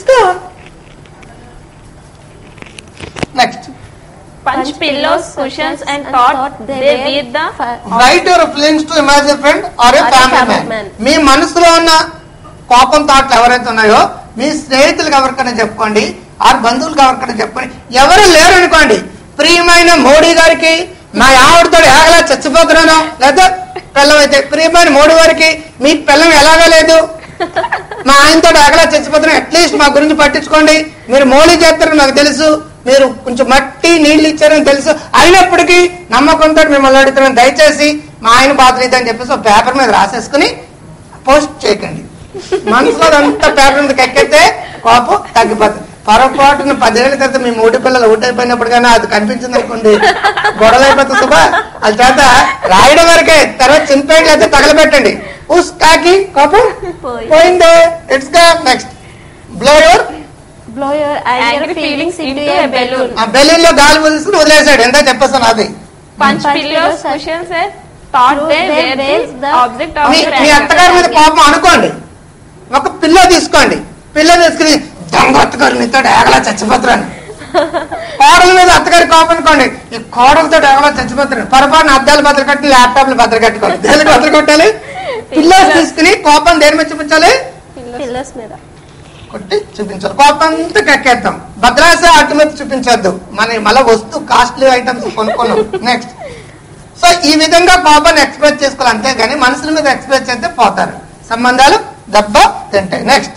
next punch pillows cushions and thought they were the write your feelings to imagine friend or a Or a family family man man. మీ మనసులో ఉన్న కోపం థాట్లు ఎవరైతే ఉన్నాయో మీ స్నేహితులకు ఎవరికైనా చెప్పుకోండి ఆర్ బంధువులకు ఎవరికైనా చెప్పుకోండి ఎవరు లేరు అనుకోండి ప్రియమైన మోడీ గారికి నా ఆవిడతో ఏగలా చచ్చిపోతున్నాను లేదా పిల్లం అయితే ప్రియమైన మూడు వారికి మీ పిల్లం ఎలాగా లేదు మా ఆయనతో ఎగలా చచ్చిపోతున్నాం అట్లీస్ట్ మా గురించి పట్టించుకోండి మీరు మోడీ చేస్తారని నాకు తెలుసు మీరు కొంచెం మట్టి నీళ్లు ఇచ్చారని తెలుసు అయినప్పటికీ నమ్మకంతో మిమ్మల్ని అడుగుతున్నాం దయచేసి మా ఆయన బాధ అని చెప్పేసి ఒక పేపర్ మీద రాసేసుకుని పోస్ట్ చేయకండి మనసులో అంతా పేపర్ మీద ఎక్కితే కోపం తగ్గిపోతుంది పొరపాటున పదేళ్ల తర్వాత మీ మూడు పిల్లలు ఊటైపోయినప్పుడు కానీ అది కనిపించింది అనుకోండి గొడవలు అయిపోతుంది సుబా అది చేత రాయడం వరకే తర్వాత చింపేయండి అయితే తగలబెట్టండి ఉస్ కాకి కోపం పోయి. పోయిందే ఇట్స్ గా next blow your blow your Angry anger feelings feelings into into a a balloon ఆ బెలూన్ లో గాలి వదిలిసుకుని వదిలేశాడు ఎంత చెప్పేస్తాను అది punch Punch pillows pillows are- cushions thought they They were raise the the- object of మీ యువర్ మీ అత్తగారి మీద కోపం అనుకోండి ఒక పిల్ల తీసుకోండి పిల్ల తీసుకుని దొంగ అత్తగారు నీతో ఏగలా చచ్చిపోతున్నాను కోడల మీద అత్తగారి కోపం అనుకోండి ఈ కోడలతో ఏగలా చచ్చిపోతున్నాను పొరపాటున అద్దాలు భద్ర కట్టి ల్యాప్టాప్లు భద్ర కట్టుకోండి దేనికి భద్ర కొట్టాలి పిల్లలు తీసుకుని కోపం దేని మీద చూపించాలి పిల్లర్స్ మీద కొట్టి చూపించాలి కోపం అంతా కక్కేద్దాం భద్రాస అటు మీద చూపించొద్దు మన మళ్ళీ వస్తు కాస్ట్లీ ఐటమ్స్ కొనుక్కున్నాం నెక్స్ట్ సో ఈ విధంగా కోపాన్ని ఎక్స్ప్రెస్ చేసుకోవాలి అంతేగాని మనుషుల మీద ఎక్స్ప్రెస్ చేస్తే పోతారు సంబంధాలు దెబ్బ తింటాయి నెక్స్ట్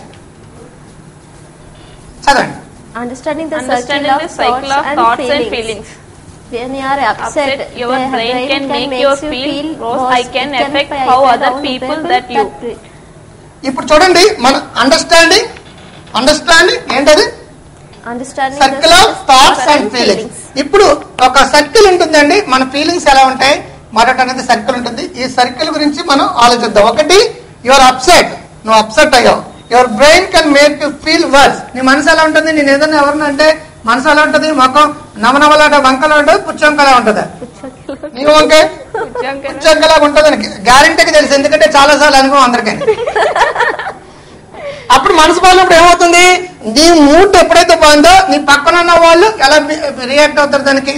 చదవండి understanding the understanding the cycle of thoughts and feelings When you are upset, Upset, your the brain can make makes you you feel feel worse. worse. I can It affect affect how other other people people that you. ఇప్పుడు చూడండి మన understanding understanding ఏంటది Understanding circle of thoughts and feelings ఇప్పుడు ఒక circle ఉంటుందండి మన feelings ఎలా ఉంటాయి మరొకటి అనేది సర్కిల్ ఉంటుంది ఈ సర్కిల్ గురించి మనం ఆలోచిద్దాం ఒకటి యువర్ అప్సెట్ నువ్వు అప్సెట్ అయ్యావు your brain can make you feel worse నీ మనసు ఎలా ఉంటుంది నేను ఏదైనా ఎవరన్నా అంటే మనసు ఎలా ఉంటుంది మొఖం నవనవలాట వంకలా ఉంటుంది పుచ్చంకలా ఉంటుందా నీ వంకే పుచ్చంకలా ఉంటుందని గ్యారంటీకి తెలుసు ఎందుకంటే చాలా సార్లు అనుభవం అందరికీ అప్పుడు మనసు బాగినప్పుడు ఏమవుతుంది నీ మూడ్ ఎప్పుడైతే బాగుందో నీ పక్కన ఉన్న వాళ్ళు ఎలా రియాక్ట్ అవుతారు దానికి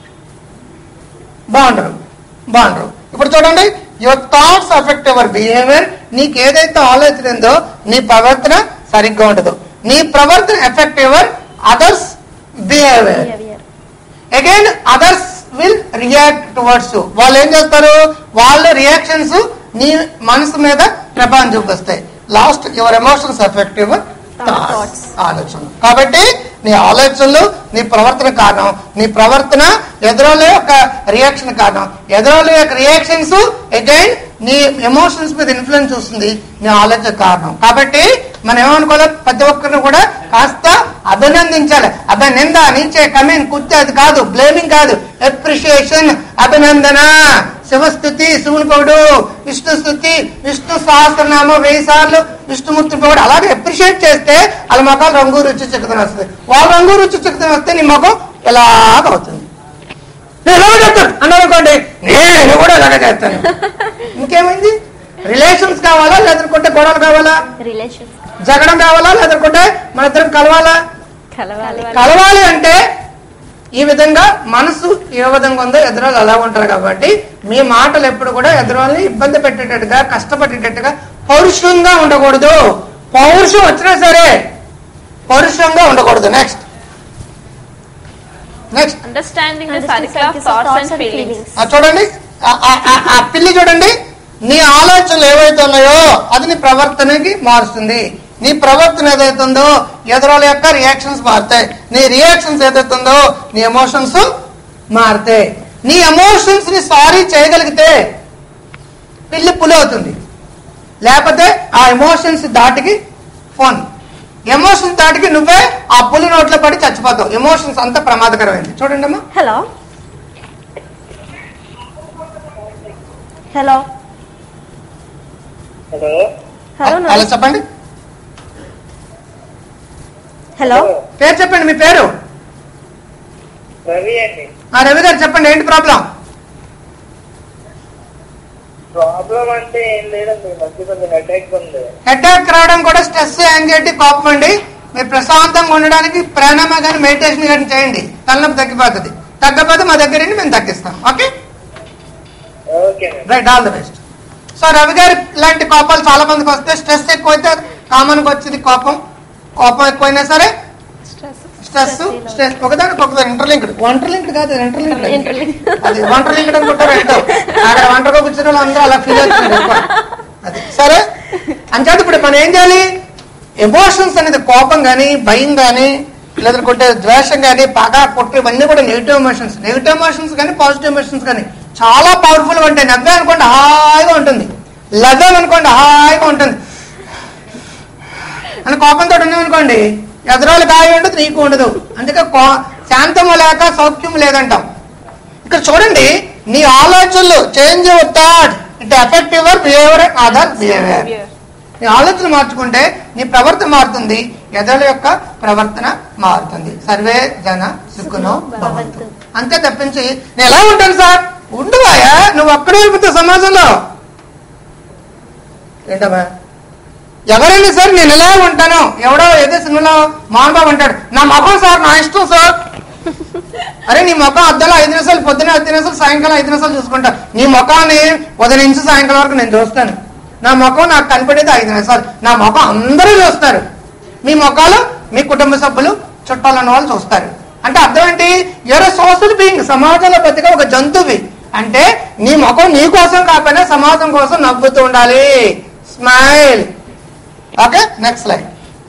బాగుంటారు బాగుంటారు ఇప్పుడు చూడండి your thoughts affect your behaviour నీకు ఏదైతే ఆలోచన ఉందో నీ ప్రవర్తన సరిగ్గా ఉండదు నీ ప్రవర్తన effect your others behaviour behavior. Again others will react towards you వాళ్ళు ఏం చేస్తారు వాళ్ళ రియాక్షన్స్ నీ మనసు మీద ప్రభావం చూపిస్తాయి last your emotions effect your Thoughts. ఆలోచన కాబట్టి నీ ఆలోచనలు నీ ప్రవర్తన కారణం నీ ప్రవర్తన ఎదురోళ్ళ యొక్క రియాక్షన్ కారణం ఎదురోళ్ళ యొక్క రియాక్షన్స్ అగైన్ నీ ఎమోషన్స్ మీద ఇన్ఫ్లుయెన్స్ చూస్తుంది నీ ఆలోచన కారణం కాబట్టి మనం ఏమనుకోవాలి ప్రతి ఒక్కరిని కూడా కాస్త అభినందించాలి అభినంద నీచే కమింగ్ కుర్తి అది కాదు బ్లేమింగ్ కాదు అప్రిషియేషన్ అభినందన శివస్థుతి శివుని పొగుడు విష్ణు స్థుతి విష్ణు సహస్రనామం వెయ్యి సార్లు విష్ణుమూర్తి పొగుడు అలాగే అప్రిషియేట్ చేస్తే వాళ్ళ ముఖాలు రంగు రుచి చిక్కుతని వస్తుంది వాళ్ళ రంగు రుచి చిక్కుతని వస్తే నీ ముఖం ఇలాగ అవుతుంది నేను ఇలాగ చేస్తాను అన్నారు అనుకోండి నేను కూడా ఇలాగే చేస్తాను ఇంకేమైంది రిలేషన్స్ కావాలా లేదనుకుంటే గొడవలు కావాలా రిలేషన్స్ జగడం కావాలా లేదనుకుంటే మన ఇద్దరం కలవాలా కలవాలి కలవాలి అంటే ఈ విధంగా మనసు ఏ విధంగా ఉందో ఎదురాలు అలా ఉంటారు కాబట్టి మీ మాటలు ఎప్పుడు కూడా ఎదురాల్ని ఇబ్బంది పెట్టేటట్టుగా కష్టపడేటట్టుగా పౌరుషంగా ఉండకూడదు పౌరుషం వచ్చినా సరే పౌరుషంగా ఉండకూడదు next next understanding the Understanding circle of circles of thoughts thoughts and and feelings feelings. ఆ చూడండి ఆ- ఆ- ఆ- ఆ పిల్లి చూడండి నీ ఆలోచనలు ఏవైతే ఉన్నాయో అది నీ ప్రవర్తనకి మారుస్తుంది నీ ప్రవర్తన ఏదైతే ఉందో ఎదురోళ్ళ యొక్క రియాక్షన్స్ మారుతాయి నీ రియాక్షన్స్ ఏదైతే ఉందో నీ ఎమోషన్స్ మారుతాయి నీ ఎమోషన్స్ ని సారీ చేయగలిగితే పిల్లి పులి అవుతుంది లేకపోతే ఆ ఎమోషన్స్ దాటికి ఫోన్ ఎమోషన్స్ దాటికి నువ్వే ఆ పులి నోట్లో పడి చచ్చిపోతావు ఎమోషన్స్ అంత ప్రమాదకరమైంది చూడండి అమ్మా హలో హలో హలో హలో అలా చెప్పండి హలో పేరు చెప్పండి మీ పేరు రవి అండి ఆ రవి గారు చెప్పండి ఏంటి ప్రాబ్లం ప్రాబ్లం అంటే ఏం లేదండి ఈ మధ్య కొంచెం హెడేక్ ఉంది అటాక్ రావడం కూడా స్ట్రెస్ యాంగ్జైటీ కోపం అండి మీరు ప్రశాంతంగా ఉండడానికి ప్రాణాయామ కానీ మెడిటేషన్ కానీ చేయండి తలనొప్పి తగ్గిపోతుంది తగ్గకపోతే మా దగ్గర రండి మేము తగ్గిస్తాం ఓకే ఓకేనండి right all the best so Ravi గారి ఇలాంటి కోపాలు చాలా మందికి వస్తే స్ట్రెస్ ఎక్కువైతే కామన్గా వచ్చేది కోపం కోపం ఎక్కువైనా సరే స్ట్రెస్ స్ట్రెస్ ఒకదానికి ఒకదాని ఇంటర్లింక్డ్ ఇంటర్లింక్డ్ కాదు ఇంటర్లింక్డ్ Interlinked. అది వంటర్లింక్డ్ అనుకుంటారు ఏంటో అక్కడ వంటగా కూర్చున్న వాళ్ళు అందరూ అలా ఫీల్ అవుతున్నారు ఎక్కువ. అది సరే అంచేత ఇప్పుడు మనం ఏం చేయాలి ఎమోషన్స్ అనేది కోపం కానీ భయం కానీ లేదంటే ద్వేషం కానీ పగ పుట్టు ఇవన్నీ కూడా నెగిటివ్ ఎమోషన్స్ నెగిటివ్ ఎమోషన్స్ కానీ పాజిటివ్ ఎమోషన్స్ కానీ చాలా పవర్ఫుల్ ఉంటాయి నవ్వే అనుకోండి హాయిగా ఉంటుంది లవ్వం అనుకోండి హాయిగా ఉంటుంది అని కోపంతో ఉన్నామనుకోండి ఎదురాలు కాయ ఉండదు నీకు ఉండదు అందుకే కో- శాంతము లేక సౌఖ్యం లేదంటాం ఇక్కడ చూడండి నీ ఆలోచనలు change your thought it effect your behaviour other behaviour నీ ఆలోచన మార్చుకుంటే నీ ప్రవర్తన మారుతుంది ఎదల యొక్క ప్రవర్తన మారుతుంది సర్వే జన సుఖనో భవంతు అంతే తప్పించి నేను ఎలా ఉంటాను సార్ ఉండువాయా నువ్వు అక్కడే వెళ్ళిపోతావు సమాజంలో ఏంటమ్మా ఎవరైనా సరే నేను ఎలా ఉంటాను ఎవడో ఏదో సినిమాలో మోహన్ బాబు అంటాడు నా ముఖం సార్ నా ఇష్టం సార్ అరే నీ ముఖం అద్దాలు ఐదు నిమిషాలు పొద్దున ఐదు నిమిషాలు సాయంకాలం ఐదు నిమిషాలు చూసుకుంటా నీ ముఖాన్ని ఉదయం నుంచి సాయంకాలం వరకు నేను చూస్తాను నా ముఖం నాకు కనిపెట్టేది ఐదు నిమిషాలు నా ముఖం అందరూ చూస్తారు మీ ముఖాలు మీ కుటుంబ సభ్యులు చుట్టాలన్న వాళ్ళు చూస్తారు అంటే అర్థం ఏంటి ఎవరో సోషల్ బీయింగ్ సమాజంలో బతికే ఒక జంతువి అంటే నీ ముఖం నీ కోసం కాకపోయినా సమాజం కోసం నవ్వుతూ ఉండాలి స్మైల్ ఓకే నెక్స్ట్ స్లైడ్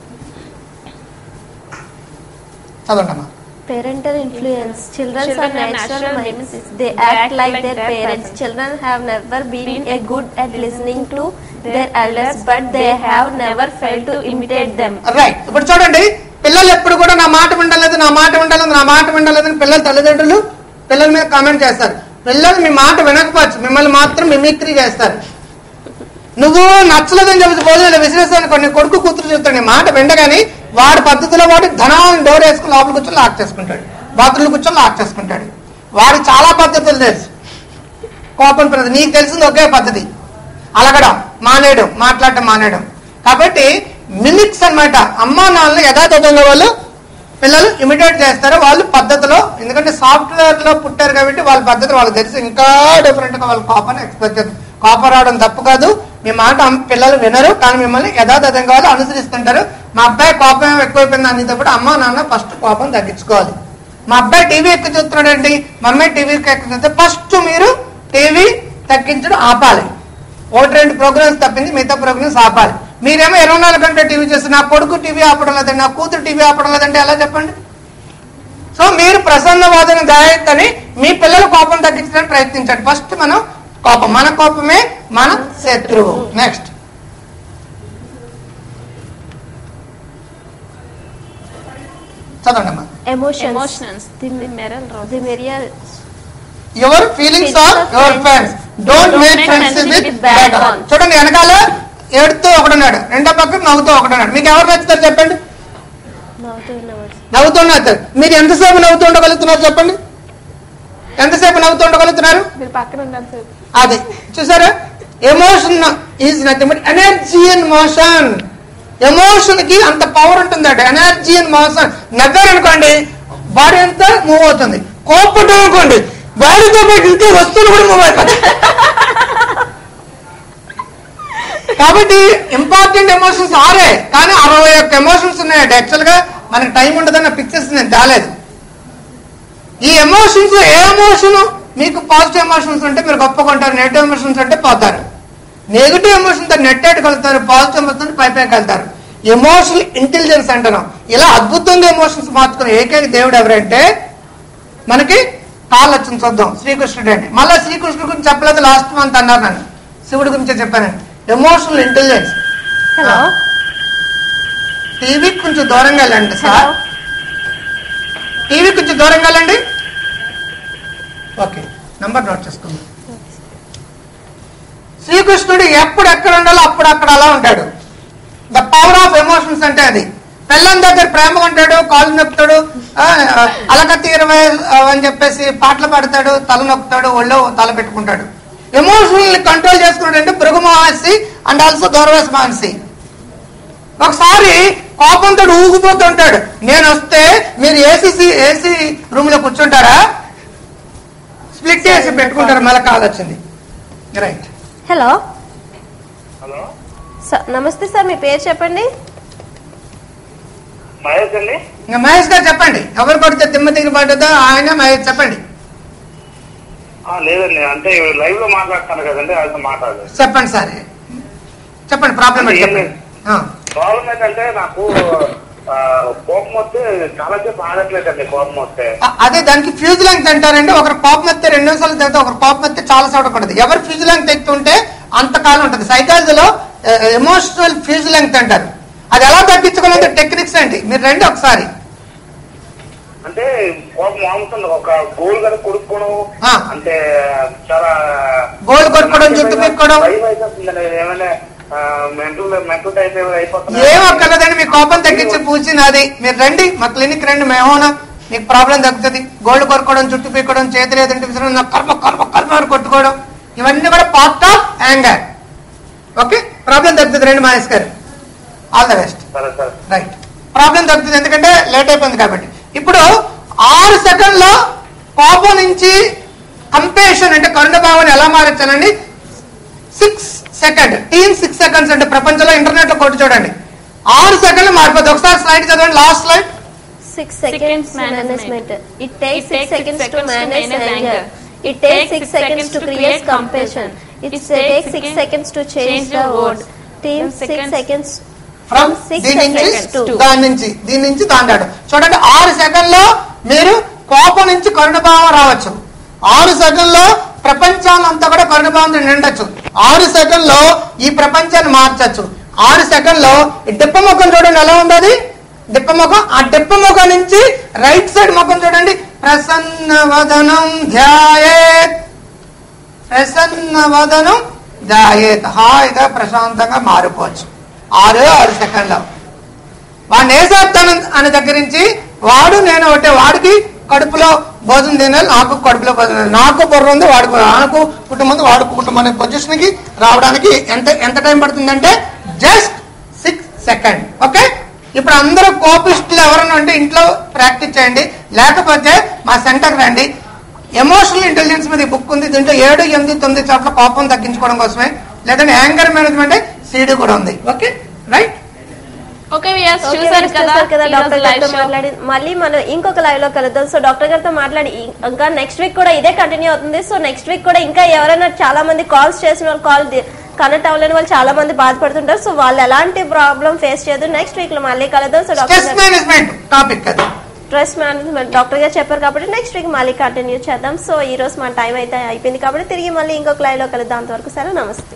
చదవండి అమ్మా Parental influence. Children, Children are have natural natural mimesis. They act like their parents. Children have never been a good at listening to their elders, but they have never failed to imitate them. Right ఇప్పుడు చూడండి పిల్లలు ఎప్పుడు కూడా నా మాట విండలేదు నా మాట విండలేదు నా మాట విండలేదు అని పిల్లల తల్లిదండ్రులు పిల్లల మీద కామెంట్ చేస్తారు పిల్లలు మీ మాట వినకపోవచ్చు మిమ్మల్ని మాత్రం మిమిక్రీ చేస్తారు నువ్వు నచ్చలేదని చెప్పి భోజనం విసిరేస్తాను కొన్ని కొడుకు కూతురు చెప్తాడు నీ మాట విండగాని వాడి పద్ధతిలో వాడు ధనాలను డోర్ వేసుకుని లోపల కూర్చొని లాక్ చేసుకుంటాడు బాత్రూమ్ కూర్చొని లాక్ చేసుకుంటాడు వాడు చాలా పద్ధతులు తెలుసు కోపం ప్రతి నీకు తెలిసింది ఒకే పద్ధతి అలగడం మానేయడం మాట్లాడటం మానేయడం కాబట్టి మిమిక్స్ అన్నమాట అమ్మా నాన్నలు యథాతథంగా వాళ్ళు పిల్లలు ఇమిటేట్ చేస్తారు వాళ్ళు పద్ధతిలో ఎందుకంటే సాఫ్ట్వేర్ లో పుట్టారు కాబట్టి వాళ్ళ పద్ధతి వాళ్ళకి తెలిసి ఇంకా డిఫరెంట్ గా వాళ్ళ కోపాన్ని ఎక్స్పెక్ట్ చేస్తారు కోపం రావడం తప్పు కాదు మీ మాట అమ్మ- పిల్లలు వినరు కానీ మిమ్మల్ని యథాతథంగా వాళ్ళు అనుసరిస్తుంటారు మా అబ్బాయి కోపం ఏమో ఎక్కువైపోయింది అనేటప్పుడు అమ్మ నాన్న ఫస్ట్ కోపం తగ్గించుకోవాలి మా అబ్బాయి టీవీ ఎక్కువ చూస్తున్నాడండి మా అమ్మాయి టీవీ ఎక్కువ చూస్తే ఫస్ట్ మీరు టీవీ తగ్గించడం ఆపాలి ఒకటి రెండు ప్రోగ్రామ్స్ తప్పింది మిగతా ప్రోగ్రామ్స్ ఆపాలి మీరేమో ఇరవై నాలుగు గంటల టీవీ చేసి నా కొడుకు టీవీ ఆపడం లేదండి నా కూతురు టీవీ ఆపడం లేదంటే ఎలా చెప్పండి సో మీరు ప్రసన్నవాదన గాయత్తని మీ పిల్లల కోపం తగ్గించడానికి ప్రయత్నించండి ఫస్ట్ మనం కోపం మన కోపమే మన శత్రువు నెక్స్ట్ చదవండి అమ్మా Emotions. Emotions the myriad rose The myriad your feelings are your friends don't make friends with bad చూడండి వెనకాల ఏడుతూ ఒకడున్నాడు రెండో పక్కన నవ్వుతూ ఒకడున్నాడు మీకు ఎవరు నచ్చుతారు చెప్పండి నవ్వుతూ ఉన్నవాడు నవ్వుతూ నచ్చుతారు మీరు ఎంతసేపు నవ్వుతూ ఉండగలుగుతున్నారు చెప్పండి ఎంతసేపు నవ్వుతూ ఉండగలుగుతున్నారు మీరు పక్కన ఉండాలి సార్ అది చూసారా emotion is nothing but energy and motion emotion కి అంత పవర్ ఉంటుందట ఎనర్జీ అండ్ మోషన్ నవ్వారనుకోండి బాడీ అంతా మూవ్ అవుతుంది కోపడ్డం అనుకోండి బాడీతో పాటు ఇంకే వస్తువులు కూడా మూవ్ అయిపోతాయి కాబట్టి ఇంపార్టెంట్ ఎమోషన్స్ ఆరే కానీ అరవై ఒక్క ఎమోషన్స్ ఉన్నాయట యాక్చువల్ గా మనకి టైం ఉండదని పిక్చర్స్ నేను తేలేదు ఈ ఎమోషన్స్ ఏ ఎమోషన్ మీకు పాజిటివ్ ఎమోషన్స్ ఉంటే మీరు గొప్పగా ఉంటారు నెగిటివ్ ఎమోషన్స్ అంటే పోతారు నెగిటివ్ ఎమోషన్ తో నెట్టేట్టుకు వెళ్తారు పాజిటివ్ ఎమోషన్ పై పైకి వెళ్తారు ఎమోషనల్ ఇంటెలిజెన్స్ అంటున్నాం ఇలా అద్భుతంగా ఎమోషన్స్ మార్చుకునే ఏకైక దేవుడు ఎవరంటే మనకి కాళ్ళు వచ్చింది చూద్దాం శ్రీకృష్ణుడు అండి మళ్ళీ శ్రీకృష్ణుడు గురించి చెప్పలేదు లాస్ట్ మంత్ అన్నారు నన్ను శివుడి గురించి చెప్పానండి ఎమోషనల్ ఇంటెలిజెన్స్ హలో టీవీ కొంచెం దూరంగా వెళ్ళండి సార్ టీవీ కొంచెం దూరంగా వెళ్ళండి ఓకే నంబర్ నోట్ చేసుకోండి శ్రీకృష్ణుడు ఎప్పుడు ఎక్కడ ఉండాలో అప్పుడు అక్కడ అలా ఉంటాడు ద పవర్ ఆఫ్ ఎమోషన్స్ అంటే అది పిల్లం దగ్గర ప్రేమ ఉంటాడు కాళ్ళు నొక్కుతాడు ఆ, అలకత్తి ఇరవై ఆ, అని చెప్పేసి పాటలు పాడతాడు తల నొక్కుతాడు ఒళ్ళో తల పెట్టుకుంటాడు ఎమోషనల్ కంట్రోల్ చేసుకున్నాడు అంటే భృగు మహర్షి అండ్ ఆల్సో దూరవేశ మహర్షి ఒకసారి కోపంతో ఊగిపోతుంటాడు నేను వస్తే మీరు ఏసీ ఏసీ రూమ్ లో కూర్చుంటారా స్ప్లిట్ చేసి పెట్టుకుంటారు మళ్ళీ కాల్ వచ్చింది రైట్ హలో హలో సార్ నమస్తే సార్ మీ పేరు చెప్పండి మహేష్ అండి ఇంకా మహేష్ గారు చెప్పండి ఎవరు కొడితే దిమ్మ దిగి పడ్డదో ఆయన మహేష్ చెప్పండి ఆ, లేదండి అంటే లైవ్ లో మాట్లాడతాను కదండి అది మాట్లాడలేదు చెప్పండి సార్ చెప్పండి ప్రాబ్లం ఏంటి చెప్పండి ఆ. ప్రాబ్లం ఏంటంటే నాకు ఆ, కోపం వస్తే చాలా సేపు ఆగట్లేదండి కోపం వస్తే అ- అదే దానికి ఫ్యూజ్ లెంగ్త్ అంటారంటే ఒకరు కోపం వస్తే రెండు నిమిషాలు తెగితే ఒకరు కోపం వస్తే చాలా సేపటి పడుతుంది ఎవరు ఫ్యూజ్ లెంగ్త్ ఎక్కుతుంటే అంతకాలం ఉంటుంది సైకాలజీలో ఎమోషనల్ ఫ్యూజ్ లెంగ్త్ అంటారు అది ఎలా తగ్గించుకోవాలంటే టెక్నిక్స్ ఏంటి మీరు రండి ఒకసారి అంటే కోపం మాంసం ఒక గోల్ గారు కొడుకోవడం ఆ. అంటే చాలా గోల్ కొట్టుకోవడం, జుట్టు పీక్కోవడం. భయం అయిపోతుందండి ఏమైనా మెంటల్ మెంటల్ టైప్ అయిపోతుంది ఏం ఒక్కర్లేదండి మీ కోపం తగ్గించే పూచి నాది మీరు రండి మా క్లినిక్ రండి మేమోనా మీకు ప్రాబ్లం తగ్గుతుంది గోల్డ్ కొరుకోవడం జుట్టు పీక్కోవడం చేతులు ఏదంటే విసరడం నాకు కర్మ కర్మ కర్మ అని కొట్టుకోవడం ఇవన్నీ కూడా part of anger okay problem తగ్గుతుంది రండి మహేష్ గారు ఆల్ ద బెస్ట్ సరే సరే రైట్ ప్రాబ్లం తగ్గుతుంది ఎందుకంటే లేట్ అయిపోయింది కాబట్టి ఇప్పుడు ఆరు సెకండ్లో కోపం నుంచి కంపేషన్ అంటే కరుణ భావన ఎలా మారచ్చానండి six second teen six seconds అంటే ప్రపంచంలో ఇంటర్నెట్ లో కొట్టి చూడండి ఆరు సెకండ్లు మారిపోతుంది ఒకసారి స్లైడ్ చదవండి last slide Six Seconds seconds management. management. It takes It six takes seconds six to seconds to manage manage anger. anger. It takes six seconds to create compassion. It takes six seconds to change the world. Team six seconds from Six దీని నుంచి seconds to- దాని నుంచి దీని నుంచి దాంటాడు చూడండి ఆరు సెకండ్లో మీరు కోపం నుంచి కరుణభావం రావచ్చు ఆరు సెకండ్లో ప్రపంచాలంతా కూడా కరుణభావం నిండొచ్చు ఆరు సెకండ్లో ఈ ప్రపంచాన్ని మార్చచ్చు ఆరు సెకండ్లో ఈ డిప్ప ముఖం చూడండి ఎలా ఉండదు డిప్ప ముఖం ఆ డిప్ప ముఖం నుంచి రైట్ సైడ్ ముఖం చూడండి ప్రసన్న వదనం ధ్యాయేత్ ప్రసన్న వదనం ధ్యాయేత్ హాయిగా ప్రశాంతంగా మారిపోవచ్చు ఆరు ఆరు సెకండ్లో వాడిని వేసేస్తాను అని దగ్గర నుంచి వాడు నేను ఒకటే వాడికి కడుపులో భోజనం తినాలి నాకు కడుపులో భోజనం తినాలి. నాకు బుర్ర ఉంది వాడికి నాకు కుటుంబం ఉంది వాడికి కుటుంబం అనే పొజిషన్ కి రావడానికి ఎంత ఎంత టైం పడుతుందంటే జస్ట్ సిక్స్ సెకండ్ ఓకే ఇప్పుడు అందరూ కోపిస్టులు ఎవరైనా ఉంటే ఇంట్లో ప్రాక్టీస్ చేయండి లేకపోతే మా సెంటర్కి రండి ఎమోషనల్ ఇంటెలిజెన్స్ మీద బుక్ ఉంది దీంట్లో ఏడు ఎనిమిది తొమ్మిది చోట్ల కోపం తగ్గించుకోవడం కోసమే లేదంటే యాంగర్ మేనేజ్మెంట్ సీడీ కూడా ఉంది okay right okay viewers Okay, చూసారు మీరు కదా చూసారు కదా ఈరోజు డాక్టర్ live గారితో show. మాట్లాడి మళ్ళీ మనం ఇంకొక లైవ్ లో కలుద్దాం సో డాక్టర్ గారితో మాట్లాడి ఇ- ఇంకా నెక్స్ట్ వీక్ కూడా ఇదే కంటిన్యూ అవుతుంది సో నెక్స్ట్ వీక్ కూడా ఇంకా ఎవరైనా చాలా మంది కాల్స్ చేసిన వాళ్ళు కాల్ కనెక్ట్ అవ్వలేని వాళ్ళు చాలా మంది బాధపడుతుంటారు సో వాళ్ళు ఎలాంటి ప్రాబ్లం ఫేస్ చేయదు నెక్స్ట్ వీక్ లో మళ్ళీ కలుద్దాం so doctor stress management topic అది స్ట్రెస్ మేనేజ్మెంట్ డాక్టర్ గారు చెప్పారు కాబట్టి నెక్స్ట్ వీక్ మళ్ళీ కంటిన్యూ చేద్దాం సో ఈ రోజు మన టైం అయితే అయిపోయింది కాబట్టి తిరిగి మళ్ళీ ఇంకొక లైవ్ లో కలుద్దాం అంతవరకు సరే నమస్తే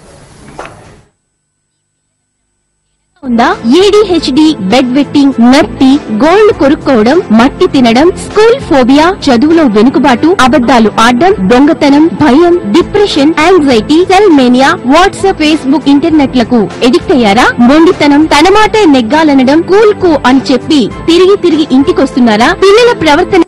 ఉందా ఏడిహెచ్డి బెడ్ వెట్టింగ్ నత్తి గోల్డ్ కొరుక్కోవడం మట్టి తినడం స్కూల్ ఫోబియా చదువులో వెనుకబాటు అబద్ధాలు ఆడడం దొంగతనం భయం depression anxiety cell mania WhatsApp Facebook internet లకు ఎడిక్ట్ అయ్యారా మొండితనం తన మాటే నెగ్గాలనడం కూల్ కు అని చెప్పి తిరిగి తిరిగి ఇంటికొస్తున్నారా పిల్లల ప్రవర్తన